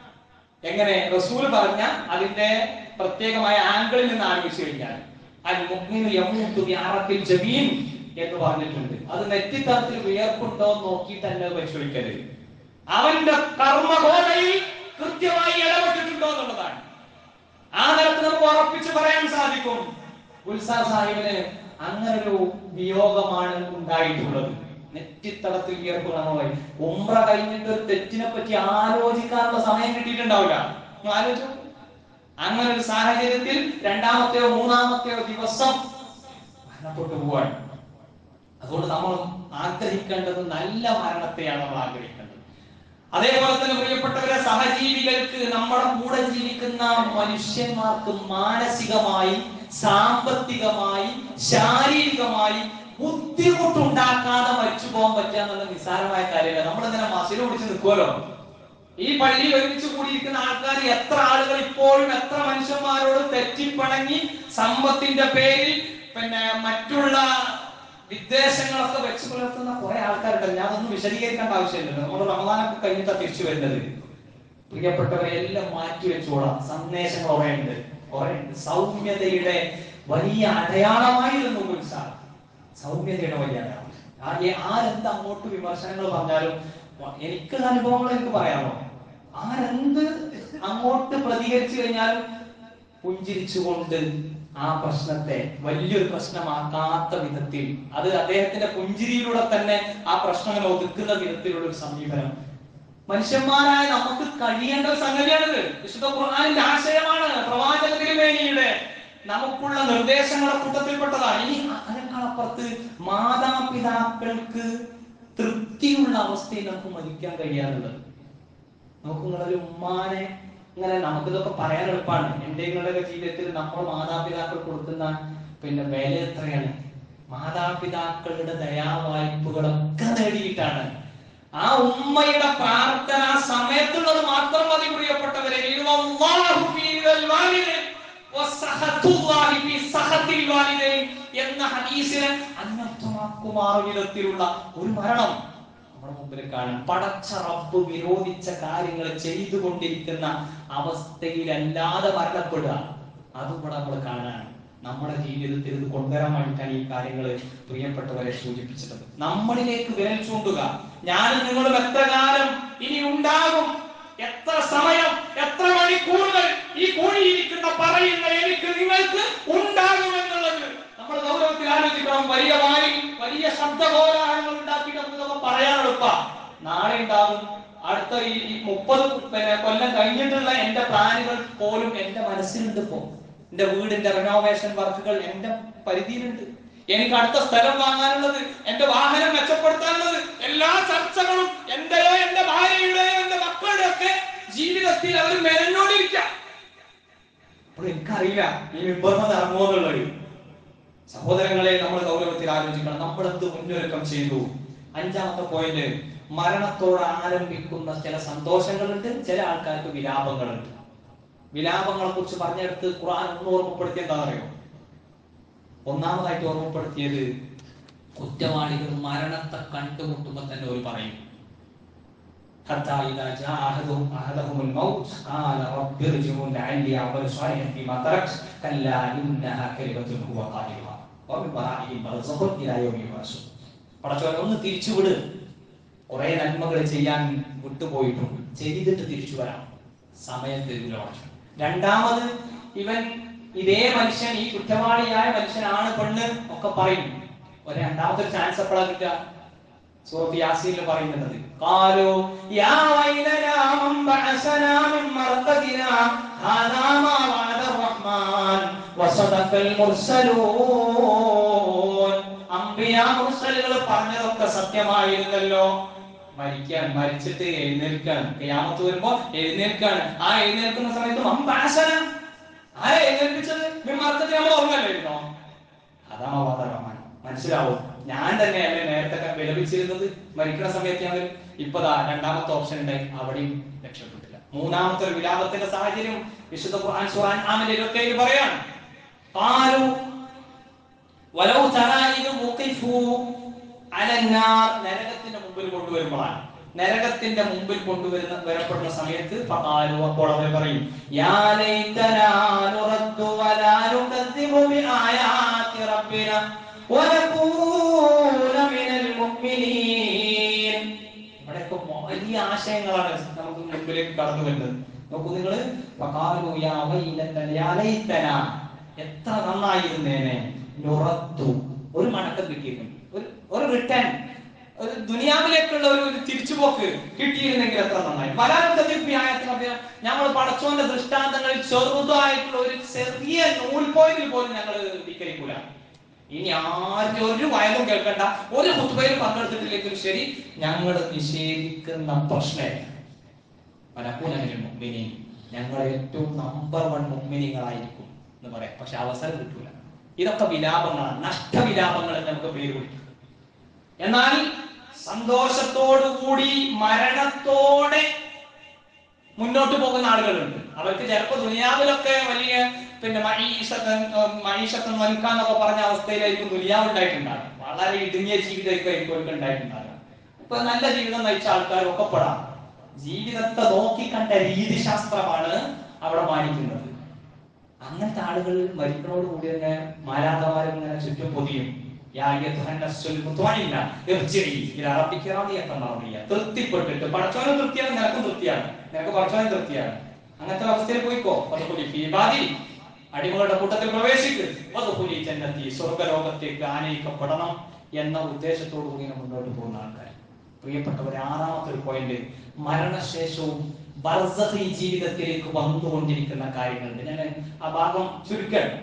എങ്ങനെ റസൂൽ പറഞ്ഞ അതിന്റെ പ്രത്യേകമായ ആംഗിളിൽ നിന്ന് ആലോചിച്ചു കഴിഞ്ഞാൽ അൽ മുഅ്മിനു യമൂതു ബിഅറഖിൽ ജബീൻ എന്ന് പറഞ്ഞിട്ടുണ്ട് അത് നെറ്റിത്തടത്തിൽ വിയർപ്പുണ്ടോ എന്ന് നോക്കി തന്നെ പരിശോധിക്കരുത് അവന്റെ കർമ്മബോധയിൽ കൃത്യമായി ഇടപെട്ടിട്ടുണ്ടോ എന്നുള്ളതാണ് ആ നിലത്ത് നമുക്ക് ഉറപ്പിച്ച് പറയാൻ സാധിക്കും ഉത്സാഹ സാഹിബിന് അങ്ങനെ ഒരു വിയോഗമാണ് ഉണ്ടായിട്ടുള്ളത് നെറ്റിത്തടത്തിൽ വിയർപ്പുകളായി ഉംറ കഴിഞ്ഞിട്ട് ഒരു തെറ്റിനെ പറ്റി ആലോചിക്കാനുള്ള സമയം കിട്ടിയിട്ടുണ്ടാവില്ല നിങ്ങൾ ആലോചിച്ചു അങ്ങനെ ഒരു സാഹചര്യത്തിൽ രണ്ടാമത്തെയോ മൂന്നാമത്തെയോ ദിവസം മരണപ്പെട്ടു പോവാണ് അതുകൊണ്ട് നമ്മൾ ആഗ്രഹിക്കേണ്ടത് നല്ല മരണത്തെയാണ് നമ്മൾ ആഗ്രഹിക്കേണ്ടത് അതേപോലെ തന്നെ പ്രിയപ്പെട്ടവരെ സഹജീവികൾക്ക് നമ്മുടെ കൂടെ ജീവിക്കുന്ന മനുഷ്യന്മാർക്ക് മാനസികമായി സാമ്പത്തികമായി ശാരീരികമായി ബുദ്ധിമുട്ടുണ്ടാക്കാതെ മരിച്ചു പോകാൻ പറ്റുക എന്നുള്ള നിസ്സാരമായ കാര്യമല്ല നമ്മളിങ്ങനെ മസിൽ പിടിച്ച് നിൽക്കുമല്ലോ ഈ പള്ളിയിൽ ഒരുമിച്ച് കൂടിയിരിക്കുന്ന ആൾക്കാർ എത്ര ആളുകൾ ഇപ്പോഴും എത്ര മനുഷ്യന്മാരോട് തെറ്റിപ്പണങ്ങി സമ്പത്തിന്റെ പേരിൽ പിന്നെ മറ്റുള്ള വിദ്വേഷങ്ങളൊക്കെ വെച്ച് പുലർത്തുന്ന കുറെ ആൾക്കാരുണ്ട് ഞാൻ അതൊന്നും വിശദീകരിക്കേണ്ട ആവശ്യമില്ലല്ലോ നമ്മൾ റമദാനൊക്കെ കഴിഞ്ഞിട്ടാ തിരിച്ചു വരുന്നത് പ്രിയപ്പെട്ടവരെ എല്ലാം മാറ്റി വെച്ചോളാം സന്ദേശങ്ങൾ കുറെ ഉണ്ട് കുറെ ഉണ്ട് സൗമ്യതയുടെ വലിയ അടയാളമായിരുന്നു ഗുൽസാർ സൗമ്യതയുടെ വലിയ അടയാളം ആ- ഏ- ആരെന്ത് അങ്ങോട്ട് വിമർശനങ്ങൾ പറഞ്ഞാലും വ- എനിക്കുള്ള അനുഭവങ്ങൾ എനിക്ക് പറയാമോ ആരെന്ത് അങ്ങോട്ട് പ്രതികരിച്ചു കഴിഞ്ഞാലും പുഞ്ചിരിച്ചുകൊണ്ട് ആ പ്രശ്നത്തെ വലിയൊരു പ്രശ്നമാക്കാത്ത വിധത്തിൽ അത് അദ്ദേഹത്തിന്റെ പുഞ്ചിരിയിലൂടെ തന്നെ ആ പ്രശ്നങ്ങൾ ഒതുക്കുന്ന വിധത്തിലുള്ള ഒരു സമീപനം മനുഷ്യന്മാരായ നമുക്ക് കഴിയേണ്ട ഒരു സംഗതിയാണിത് വിശുദ്ധ ഖുർആനിന്റെ ആശയമാണ് പ്രവാചക തിരുമേനിയുടെ നമുക്കുള്ള നിർദ്ദേശങ്ങളുടെ കൂട്ടത്തിൽപ്പെട്ടതാണ് ഇനി അതിനേക്കാളപ്പുറത്ത് മാതാപിതാക്കൾക്ക് തൃപ്തിയുള്ള അവസ്ഥയിൽ നമുക്ക് മരിക്കാൻ കഴിയാറുള്ളത് നമുക്ക് നിങ്ങളൊരു ഉമ്മാനെ ഇങ്ങനെ നമുക്കിതൊക്കെ പറയാൻ എളുപ്പമാണ് എന്റെ നിങ്ങളുടെയൊക്കെ ജീവിതത്തിൽ നമ്മൾ മാതാപിതാക്കൾ കൊടുക്കുന്ന പിന്നെ വില എത്രയാണ് മാതാപിതാക്കളുടെ ദയാവായ്പകളൊക്കെ നേടിയിട്ടാണ് ആ ഉമ്മയുടെ പ്രാർത്ഥന ആ സമയത്തുള്ളത് മാത്രം മതി പ്രിയപ്പെട്ടവരെ ഇൽവല്ലാഹു ഫീ വാലിദൈൻ വസഖത്തുല്ലാഹി ഫീ സഖത്തിൽ വാലിദൈൻ എന്ന ഹദീസിനെ അന്വർത്ഥമാക്കുമാർ വിധത്തിലുള്ള ഒരു മരണം നമ്മുടെ മുമ്പിൽ കാണാം പടച്ച റബ്ബ് വിരോധിച്ച കാര്യങ്ങൾ ചെയ്തുകൊണ്ടിരിക്കുന്ന അവസ്ഥയിലല്ലാതെ മരണപ്പെടുക അതും കൂടെ നമ്മൾ കാണാൻ നമ്മുടെ ജീവിതത്തിൽ ഇത് കൊണ്ടുവരാൻ വേണ്ടിയിട്ടാണ് ഈ കാര്യങ്ങൾ പ്രിയപ്പെട്ടവരെ സൂചിപ്പിച്ചിട്ടത് നമ്മളിലേക്ക് വിരൽ ചൂണ്ടുക ഞാനും നിങ്ങളും എത്ര കാലം ഇനി ഉണ്ടാകും എത്ര സമയം എത്ര മണിക്കൂറുകൾ ഈ കൂടിയിരിക്കുന്ന പറയുന്ന എനിക്ക് നിങ്ങൾക്ക് ഉണ്ടാകും എന്നുള്ളത് നമ്മൾ ഗൗരവത്തിൽ ആലോചിക്കണം വലിയ വായി വലിയ ശബ്ദകോലാഹലങ്ങൾ ഉണ്ടാക്കിയിട്ട് നമുക്ക് ഇതൊക്കെ പറയാൻ എളുപ്പ നാളെ ഉണ്ടാകും അടുത്ത ഈ ഈ മുപ്പത് പിന്നെ കൊല്ലം കഴിഞ്ഞിട്ടുള്ള എന്റെ പ്ലാനുകൾ പോലും എന്റെ മനസ്സിലുണ്ട് ഇപ്പോ എന്റെ വീടിന്റെ റെനോവേഷൻ വർക്കുകൾ എന്റെ പരിധിയിലുണ്ട് എനിക്ക് അടുത്ത സ്ഥലം വാങ്ങാനുള്ളത് എന്റെ വാഹനം മെച്ചപ്പെടുത്താനുള്ളത് എല്ലാ ചർച്ചകളും എന്റെയോ എന്റെ ഭാര്യയുടെയോ എന്റെ മക്കളുടെ ഒക്കെ ജീവിതത്തിൽ അവർ മെനഞ്ഞോണ്ടിരിക്കാം അപ്പോൾ എനിക്കറിയില്ല ഈ വിഭവം ഇറങ്ങുമോ എന്നുള്ളത് സഹോദരങ്ങളെ നമ്മൾ ഗൗരവത്തിൽ ആലോചിക്കണം നമ്മൾ എന്ത് മുന്നൊരുക്കം ചെയ്തു അഞ്ചാമത്തെ പോയിന്റ് മരണത്തോട് ആരംഭിക്കുന്ന ചില സന്തോഷങ്ങളുണ്ട് ചില ആൾക്കാർക്ക് വിലാപങ്ങളുണ്ട് വിലാപങ്ങളെ കുറിച്ച് പറഞ്ഞെടുത്ത് ഖുർആൻ ഒന്ന് ഓർമ്മപ്പെടുത്തി എന്താ അറിയോ ഒന്നാമതായിട്ട് ഓർമ്മപ്പെടുത്തിയത് കുറ്റവാളികൾ മരണത്തെ കണ്ടുമുട്ടുമ്പോ തന്നെ ഒരു പറയും حتى إذا جاء أحدهم أحدهم الموت قال رب ارجعون لعلي أعمل صالحا فيما تركت كلا إنها كلمة هو قائلها ومن ورائهم برزخ إلى يوم يبعثون പടച്ചോനെ ഒന്ന് തിരിച്ചുവിട് കുറെ നന്മകൾ ചെയ്യാൻ വിട്ടുപോയിട്ടുണ്ട് ചെയ്തിട്ട് തിരിച്ചു വരാം സമയം തരില്ല പടച്ചോൻ രണ്ടാമത് ഇവൻ ഇതേ മനുഷ്യൻ ഈ കുറ്റവാളിയായ മനുഷ്യനാണ് പെണ്ണ് ഒക്കെ പറയും ഒരു രണ്ടാമത്തെ ചാൻസ് എപ്പോഴാ കിട്ടുക സൂറത്ത് യാസീനിൽ പറയുന്നത് قالوا يا ويلنا من بعثنا من مرقدنا هذا ما وعد الرحمن وصدق المرسلون അമ്പിയാ മുർസലുകൾ പറഞ്ഞതൊക്കെ സത്യമായിരുന്നല്ലോ മരിക്കാൻ മരിച്ചിട്ട് എഴുന്നേൽക്കാണ് ക്യാമത്ത് വരുമ്പോ എഴുന്നേൽക്കാണ് ആ എഴുന്നേൽക്കുന്ന സമയത്ത് മമ്പാസന ആരെ എഴുന്നേൽപ്പിച്ചത് മാർക്കത്തിൽ നമ്മൾ ഓർമ്മയല്ലായിരുന്നോ അതാണ് റഹ്മാൻ മനസ്സിലാവും ഞാൻ തന്നെയല്ലേ നേരത്തെ വിലപിച്ചിരുന്നത് മരിക്കുന്ന സമയത്ത് ഞാൻ ഇപ്പതാ രണ്ടാമത്തെ ഓപ്ഷൻ ഉണ്ടായി അവിടെയും രക്ഷപ്പെട്ടില്ല മൂന്നാമത്തെ ഒരു വിലാപത്തിന്റെ സാഹചര്യം വിശുദ്ധ ഖുർആൻ സൂറ ആമിന്റെ ഇരുപത്തേഴ് പറയാണ് قالوا ولو ترى إذ وقفوا على النار നരകത്തിന്റെ മുമ്പിൽ കൊണ്ടുവരുമ്പോഴാണ് നരകത്തിന്റെ മുമ്പിൽ കൊണ്ടുവരുന്ന വരപ്പെടുന്ന സമയത്ത് ഫഖാലു അപ്പോൾ അവർ പറയും യാ ലൈതനാ നുറദ്ദു വലാ നുകദ്ദിബു ബിആയാതി റബ്ബിന വനകൂന മിനൽ മുഅ്മിനീൻ ഇവിടെയൊക്കെ വലിയ ആശയങ്ങളാണ് നമുക്ക് മുമ്പിലേക്ക് കടന്നു വരുന്നത് നോക്കൂ നിങ്ങൾ ഫഖാലു യാ വൈലതന യാ ലൈതന എത്ര നന്നായിരുന്നേനെ നുറദ്ദു ഒരു മടക്കം കിട്ടിയിരുന്നു ഒരു ഒരു റിട്ടേൺ ഒരു ദുനിയാവിലേക്കുള്ള ഒരു ഒരു തിരിച്ചുപോക്ക് കിട്ടിയിരുന്നെങ്കിൽ എത്ര നന്നായി വരാനത്തിൽ ഞങ്ങൾ പടച്ചോന്റെ ദൃഷ്ടാന്തങ്ങളിൽ ചെറുതായിട്ടുള്ള ഒരു ചെറിയ നൂൽ പോയിന്റിൽ പോലും ഞങ്ങൾ വിക്കരിക്കൂല ഇനി ആരും ഒരു വയലും കേൾക്കണ്ട ഒരു കുത്തുബയിലും പങ്കെടുത്തിട്ടില്ലെങ്കിലും ശരി ഞങ്ങൾ നിഷേധിക്കുന്ന പ്രശ്നമില്ല പലപ്പോഴും മുമ്പിനി ഞങ്ങൾ ഏറ്റവും നമ്പർ വൺ മുമ്പിനികളായിരിക്കും എന്ന് പറയാം പക്ഷെ അവസരം കിട്ടൂല ഇതൊക്കെ വിലാപങ്ങളാണ് നഷ്ടവിലാപങ്ങൾ എന്ന് നമുക്ക് പേര് വിളിക്കും എന്നാൽ സന്തോഷത്തോടുകൂടി മരണത്തോടെ മുന്നോട്ട് പോകുന്ന ആളുകളുണ്ട് അവർക്ക് ചിലപ്പോൾ ദുനിയാവിലൊക്കെ വലിയ പിന്നെ മഹീഷത്തൻ മഹീഷത്തൻ വൽക്കാന്നൊക്കെ പറഞ്ഞ അവസ്ഥയിലായിരിക്കും ദുനിയാവ് ഉണ്ടായിട്ടുണ്ടാകും വളരെ ഇടുങ്ങിയ ജീവിതമായിരിക്കും അവർക്ക് ഉണ്ടായിട്ടുണ്ടാകുക ഇപ്പൊ നല്ല ജീവിതം നയിച്ച ആൾക്കാരൊക്കെ പെടാം ജീവിതത്തെ നോക്കിക്കണ്ട രീതിശാസ്ത്രമാണ് അവിടെ മാനിക്കുന്നത് അങ്ങനത്തെ ആളുകൾ മരിക്കണോട് കൂടി തന്നെ മാലാതമാരും ഇങ്ങനെ ചുറ്റും പൊതിയും യാ അയ്യത്തുഹൻ നഫ്സുൽ മുത്മഇന്ന ഇർജിഇ ഇലാ റബ്ബിക റാദിയത്തൻ മർദിയ തൃപ്തിപ്പെട്ടിട്ട് പടച്ചോനെ തൃപ്തിയാണ് നിനക്കും തൃപ്തിയാണ് നിനക്ക് പടച്ചോനെ തൃപ്തിയാണ് അങ്ങനത്തെ അവസ്ഥയിൽ പോയിക്കോ വദഖുലി ഫീ ഇബാദി അടിമകളുടെ കൂട്ടത്തിൽ പ്രവേശിക്ക് വദഖുലി ജന്നത്തി സ്വർഗ്ഗലോകത്തേക്ക് ആനയിക്കപ്പെടണം എന്ന ഉദ്ദേശത്തോടു കൂടി ഇങ്ങനെ മുന്നോട്ട് പോകുന്ന ആൾക്കാർ പ്രിയപ്പെട്ടവരെ ആറാമത്തെ ഒരു പോയിന്റ് മരണശേഷവും ബർസഖി ജീവിതത്തിലേക്ക് വന്നുകൊണ്ടിരിക്കുന്ന കാര്യങ്ങളുണ്ട് ഞാൻ ആ ഭാഗം ചുരുക്കണം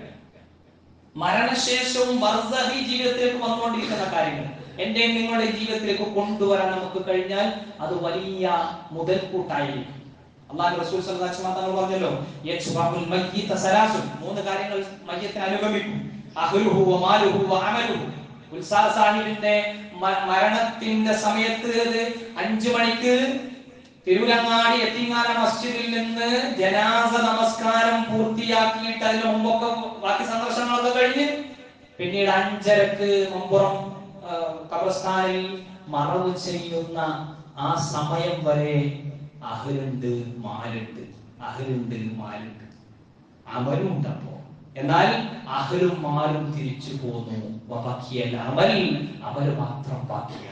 മരണശേഷവും ബർസഹി ജീവിതത്തിലേക്ക് വന്നുകൊണ്ടിരിക്കുന്ന കാര്യങ്ങൾ എന്റെ നിങ്ങളുടെ ജീവിതത്തിലേക്ക് കൊണ്ടുവരാൻ നമുക്ക് കഴിഞ്ഞാൽ അത് വലിയ മുതൽക്കൂട്ടായിരിക്കും അള്ളാഹു റസൂൽ സല്ലല്ലാഹു അലൈഹി വസല്ലം തങ്ങൾ പറഞ്ഞല്ലോ യശ്ബഉൽ മയ്യിത സലാസുൻ മൂന്ന് കാര്യങ്ങൾ മയ്യത്തിനെ അനുഗമിക്കും അഹ്ലുഹു വമാലുഹു വഅമലുഹു ഉത്സാഹ സാഹിബിന്റെ മ- മരണത്തിന്റെ സമയത്ത് അത് അഞ്ചു മണിക്ക് തിരുവരങ്ങാടി എത്തിങ്ങാല മസ്ജിദിൽ നിന്ന് ജനാസ നമസ്കാരം പൂർത്തിയാക്കിയിട്ട് അതിന് മുമ്പൊക്കെ ബാക്കി സന്ദർശനങ്ങളൊക്കെ കഴിഞ്ഞ് പിന്നീട് അഞ്ചരക്ക് മമ്പുറം ആ, ഖബർസ്ഥാനിൽ മറവ് ചെയ്യുന്ന ആ സമയം വരെ അഹലുണ്ട് മാലുണ്ട് അഹലുണ്ട് മാലുണ്ട് അമലുണ്ട് അപ്പോ എന്നാൽ അഹലും മാലും തിരിച്ചു പോന്നു വബക്കിയൽ അമൽ അമല് മാത്രം ബാക്കിയായി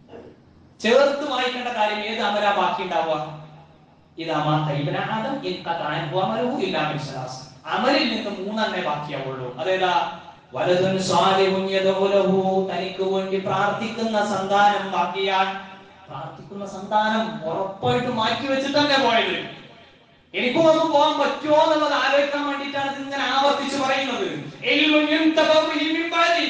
ചേർത്ത് വായിക്കേണ്ട കാര്യം ഏത് അമല ബാക്കി ഉണ്ടാവുക ഇത് അമാത്ത ഇബ്ന ആദം ഇൻഖതഅ അൻഹു അമലുഹു ഇല്ലാ മിൻ സലാസ് അമലിൽ നിന്ന് മൂന്നെണ്ണേ ബാക്കിയാവുള്ളൂ അതേതാ വലതുൻ സാലിഹുൻ യദഉ ലഹു തനിക്ക് വേണ്ടി പ്രാർത്ഥിക്കുന്ന സന്താനം ബാക്കിയാൽ പ്രാർത്ഥിക്കുന്ന സന്താനം ഉറപ്പായിട്ട് മാറ്റി വെച്ചിട്ട് തന്നെ പോയത് എനിക്കും ഒന്ന് പോകാൻ പറ്റുമോ എന്നുള്ളത് ആലോചിക്കാൻ വേണ്ടിയിട്ടാണ് ഇത് ഇങ്ങനെ ആവർത്തിച്ച് പറയുന്നത് ഇൽമുൻ യുൻതഫഉ ബിഹി മിൻ ബഅദി.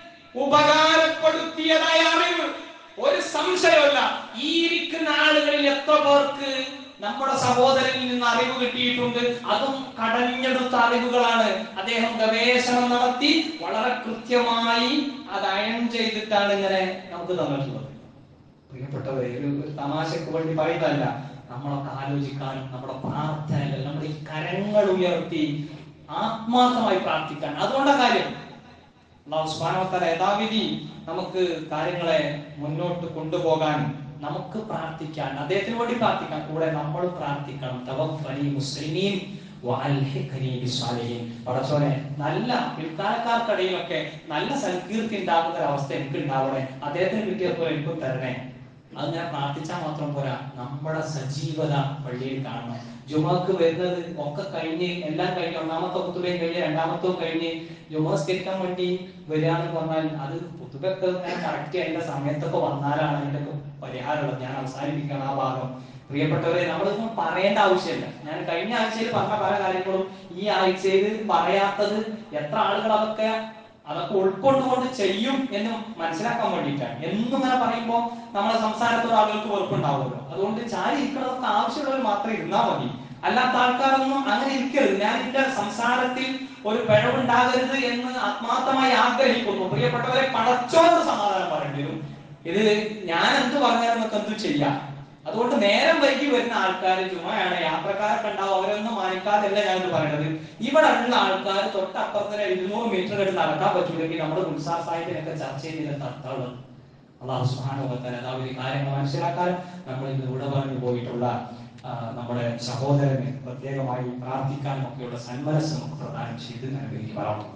ഉപകാരപ്പെടുത്തിയതായ അറിവ് ഒരു സംശയമല്ല ഈ ഇരിക്കുന്ന ആളുകളിൽ എത്ര പേർക്ക് നമ്മുടെ സഹോദരനിൽ നിന്ന് അറിവ് കിട്ടിയിട്ടുണ്ട് അതും കടഞ്ഞെടുത്ത അറിവുകളാണ് അദ്ദേഹം ഗവേഷണം നടത്തി വളരെ കൃത്യമായി അത് അയൺ ചെയ്തിട്ടാണ് ഇങ്ങനെ നമുക്ക് തന്നിട്ടുള്ളത് പ്രിയപ്പെട്ടവരെ ഒരു ഒരു തമാശക്ക് വേണ്ടി പറയുന്നതല്ല നമ്മളൊക്കെ ആലോചിക്കാനും നമ്മുടെ പ്രാർത്ഥനകൾ നമ്മുടെ ഈ കരങ്ങൾ ഉയർത്തി ആത്മാർത്ഥമായി പ്രാർത്ഥിക്കാൻ അതുകൊണ്ടാ കാര്യം അള്ളാഹു സുബ്ഹാനഹു വ തആല യഥാവിധി നമുക്ക് കാര്യങ്ങളെ മുന്നോട്ട് കൊണ്ടുപോകാൻ നമുക്ക് പ്രാർത്ഥിക്കാൻ അദ്ദേഹത്തിന് വേണ്ടി പ്രാർത്ഥിക്കാൻ കൂടെ നമ്മൾ പ്രാർത്ഥിക്കണം തവഫനി മുസ്ലിമീൻ വഅൽഹിഖ്നി ബിസ്സാലിഹീൻ പടച്ചോനെ നല്ല പിൽക്കാലക്കാർക്കിടയിലൊക്കെ നല്ല സൽകീർത്തി ഉണ്ടാകുന്ന ഒരു അവസ്ഥ എനിക്ക് ഉണ്ടാവണേ അദ്ദേഹത്തിന് കിട്ടിയപ്പോൾ എനിക്കും തരണേ അത് ഞാൻ പ്രാർത്ഥിച്ചാൽ മാത്രം പോരാ നമ്മുടെ സജീവത പള്ളിയിൽ കാണണം ജുമാക്ക് വരുന്നത് ഒക്കെ കഴിഞ്ഞ് എല്ലാം കഴിഞ്ഞ് ഒന്നാമത്തെ കുത്തുബയും കഴിഞ്ഞ് രണ്ടാമത്തവും കഴിഞ്ഞ് ജുമാസ്കരിക്കാൻ വേണ്ടി വരിക എന്ന് പറഞ്ഞാൽ അത് കുത്തുബൊക്കെ കറക്റ്റ് അതിന്റെ സമയത്തൊക്കെ വന്നാലാണ് അതിന്റെ ഒക്കെ പരിഹാരമുള്ളത് ഞാൻ അവസാനിപ്പിക്കണം ആ ഭാഗം പ്രിയപ്പെട്ടവരെ നമ്മളിതൊന്നും പറയേണ്ട ആവശ്യമില്ല ഞാൻ കഴിഞ്ഞ ആഴ്ചയിൽ പറഞ്ഞ പല കാര്യങ്ങളും ഈ ആഴ്ചയിൽ പറയാത്തത് എത്ര ആളുകൾ അതൊക്കെ അതൊക്കെ ഉൾക്കൊണ്ടുകൊണ്ട് ചെയ്യും എന്ന് മനസ്സിലാക്കാൻ വേണ്ടിയിട്ടാണ് എന്നും ഇങ്ങനെ പറയുമ്പോൾ നമ്മളെ സംസാരത്തോട് ആളുകൾക്ക് വെറുപ്പുണ്ടാവുമല്ലോ അതുകൊണ്ട് ചാരി ഇരിക്കണതൊക്കെ ആവശ്യമുള്ളവർ മാത്രം ഇരുന്നാൽ മതി അല്ലാത്ത ആൾക്കാരൊന്നും അങ്ങനെ ഇരിക്കരുത് ഞാൻ എന്റെ സംസാരത്തിൽ ഒരു പിഴവുണ്ടാകരുത് എന്ന് ആത്മാർത്ഥമായി ആഗ്രഹിക്കുന്നു പ്രിയപ്പെട്ടവരെ പടച്ചോന്ന് സമാധാനം പറയേണ്ടി വരും ഇത് ഞാൻ എന്ത് പറഞ്ഞാലും നമുക്ക് എന്ത് ചെയ്യാം അതുകൊണ്ട് നേരം വൈകി വരുന്ന ആൾക്കാർ ചുമയാണ് യാത്രക്കാരൊക്കെ ഉണ്ടാവും അവരൊന്നും മാനിക്കാതല്ല ഞാൻ ഇത് പറയുന്നത് ഇവിടെ ഉള്ള ആൾക്കാർ തൊട്ടപ്പുറത്തിന് ഇരുന്നൂറ് മീറ്റർ കഴിഞ്ഞ് നടക്കാൻ പറ്റൂലെങ്കിൽ നമ്മുടെ ഉത്സാഹ സാഹിത്യനൊക്കെ ചർച്ച ചെയ്തില്ല തർത്തമുള്ളത് അള്ളാഹു സുഹാനുഭവത്തൻ അതാവധി കാര്യങ്ങൾ മനസ്സിലാക്കാനും നമ്മൾ ഇന്ന് ഇവിടെ പറഞ്ഞു പോയിട്ടുള്ള ആ, നമ്മുടെ സഹോദരന് പ്രത്യേകമായി പ്രാർത്ഥിക്കാനും ഒക്കെയുള്ള സന്മനസ് നമുക്ക് പ്രദാനം ചെയ്ത് നൽകി പറയണം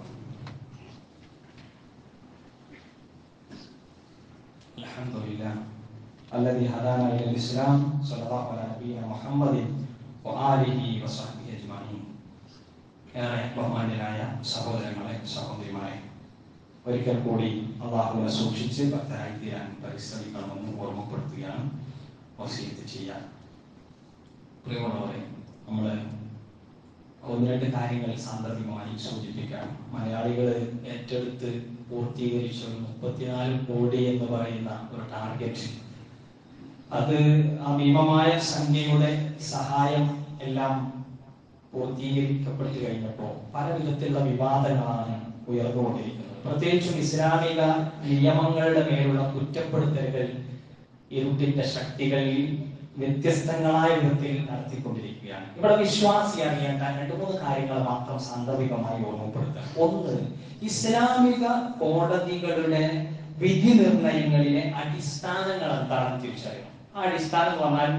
الحمد لله الذي هدانا الى الاسلام صلى الله على نبينا محمد وآله وصحبه اجمعين ഏറെ ബഹുമാന്യരായ സഹോദരങ്ങളെ സഹോദരിമാരെ ഒരിക്കൽ കൂടി അള്ളാഹുവിനെ സൂക്ഷിച്ച് ഭക്തരായി തീരാൻ പരിശ്രമിക്കണമെന്ന് ഓർമ്മപ്പെടുത്തുകയാണ് വസീയത്ത് ചെയ്യാൻ പ്രിയമുള്ളവരെ നമ്മൾ ഒന്ന് രണ്ട് കാര്യങ്ങൾ സാന്ദർഭികമായി സൂചിപ്പിക്കാം മലയാളികൾ ഏറ്റെടുത്ത് പൂർത്തീകരിച്ച ഒരു മുപ്പത്തിനാല് കോടി എന്ന് പറയുന്ന ഒരു ടാർഗറ്റ് അത് ആ ഭീമമായ സംഖ്യയുടെ സഹായം എല്ലാം പൂർത്തീകരിക്കപ്പെട്ടു കഴിഞ്ഞപ്പോൾ പല വിധത്തിലുള്ള വിവാദങ്ങളാണ് ഉയർന്നുകൊണ്ടിരിക്കുന്നത് പ്രത്യേകിച്ചും ഇസ്ലാമിക നിയമങ്ങളുടെ മേലുള്ള കുറ്റപ്പെടുത്തലുകൾ ഇരുട്ടിന്റെ ശക്തികളിൽ വ്യത്യസ്തങ്ങളായ വിധത്തിൽ നടത്തിക്കൊണ്ടിരിക്കുകയാണ് ഇവിടെ വിശ്വാസി അറിയേണ്ട രണ്ട് മൂന്ന് കാര്യങ്ങൾ മാത്രം സാന്ദർഭികമായി ഓർമ്മപ്പെടുത്തുക ഒന്ന് ഇസ്ലാമിക കോടതികളുടെ വിധി നിർണയങ്ങളിലെ അടിസ്ഥാനങ്ങൾ എന്താണെന്ന് തിരിച്ചറിയണം ആ അടിസ്ഥാനം എന്ന് പറഞ്ഞാൽ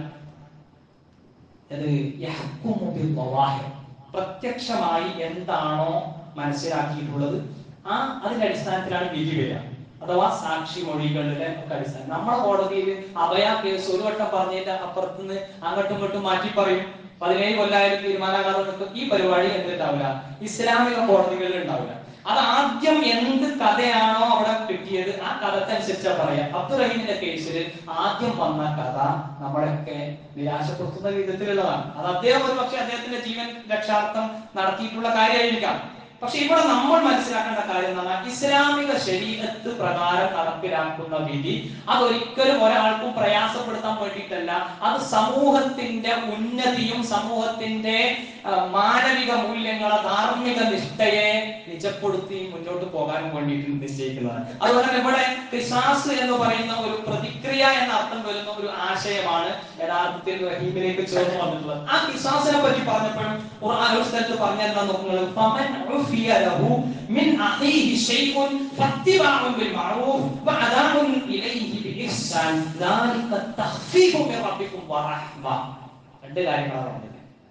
അത് യഹ്കുമു ബിൽ ളവാഹിർ. പ്രത്യക്ഷമായി എന്താണോ മനസ്സിലാക്കിയിട്ടുള്ളത് ആ അതിന്റെ അടിസ്ഥാനത്തിലാണ് വിധി വരിക അഥവാ സാക്ഷി മൊഴികളുടെ ഒക്കെ അടിസ്ഥാനം നമ്മുടെ കോടതിയിൽ അഭയ കേസ് ഒരു വട്ടം പറഞ്ഞതിന്റെ അപ്പുറത്തുനിന്ന് അങ്ങോട്ടും ഇങ്ങോട്ടും മാറ്റി പറയും പതിനേഴ് കൊല്ലായാലും തീരുമാനമാകാതെ നിൽക്കും ഈ പരിപാടി എന്തുണ്ടാവില്ല ഇസ്ലാമിക കോടതികളിൽ ഉണ്ടാവില്ല അത് ആദ്യം എന്ത് കഥയാണോ അവിടെ കിട്ടിയത് ആ കഥക്കനുസരിച്ചാ പറയാം അബ്ദുറഹീമിന്റെ കേസിൽ ആദ്യം വന്ന കഥ നമ്മളെയൊക്കെ നിരാശപ്പെടുത്തുന്ന വിധത്തിലുള്ളതാണ് അത് അദ്ദേഹം ഒരു പക്ഷേ അദ്ദേഹത്തിന്റെ ജീവൻ രക്ഷാർത്ഥം നടത്തിയിട്ടുള്ള കാര്യമായിരിക്കാം പക്ഷെ ഇവിടെ നമ്മൾ മനസ്സിലാക്കേണ്ട കാര്യം എന്ന് പറഞ്ഞാൽ ഇസ്ലാമിക ശരീരത്ത് പ്രകാരം നടപ്പിലാക്കുന്ന വിധി അതൊരിക്കലും ഒരാൾക്കും പ്രയാസപ്പെടുത്താൻ വേണ്ടിയിട്ടല്ല അത് സമൂഹത്തിന്റെ ഉന്നതിയും സമൂഹത്തിന്റെ ആ, മാനവിക മൂല്യങ്ങളെ ധാർമ്മിക നിഷ്ഠയെ നിജപ്പെടുത്തി മുന്നോട്ട് പോകാൻ വേണ്ടിയിട്ട് നിശ്ചയിക്കുന്നതാണ് അതുപോലെ തന്നെ ഇവിടെ ക്രിസാസ് എന്ന് പറയുന്ന ഒരു പ്രതിക്രിയ എന്ന അർത്ഥം വരുന്ന ഒരു ആശയമാണ് യഥാർത്ഥത്തിൽ റഹീമിലേക്ക് ചേർന്ന് വന്നിട്ടുള്ളത് ആ ക്രിസാസിനെ പറ്റി പറഞ്ഞപ്പോഴും ഖുർആൻ ഒരു സ്ഥലത്ത് പറഞ്ഞെന്താ നോക്കുന്നത് ഫമൻ ഉഫിയ ലഹു മിൻ അഖീഹി ഷൈഉൻ ഫത്തിബാഉൻ ബിൽ മഅറൂഫ് വഅദാഉൻ ഇലൈഹി ബിഇഹ്സാൻ ദാലിക തഖ്ഫീഫു മിൻ റബ്ബിക്കും വറഹ്മ രണ്ട് കാര്യങ്ങളാണ് പറഞ്ഞത്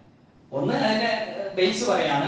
ഒന്ന് അതിന്റെ ബേസ് പറയാണ്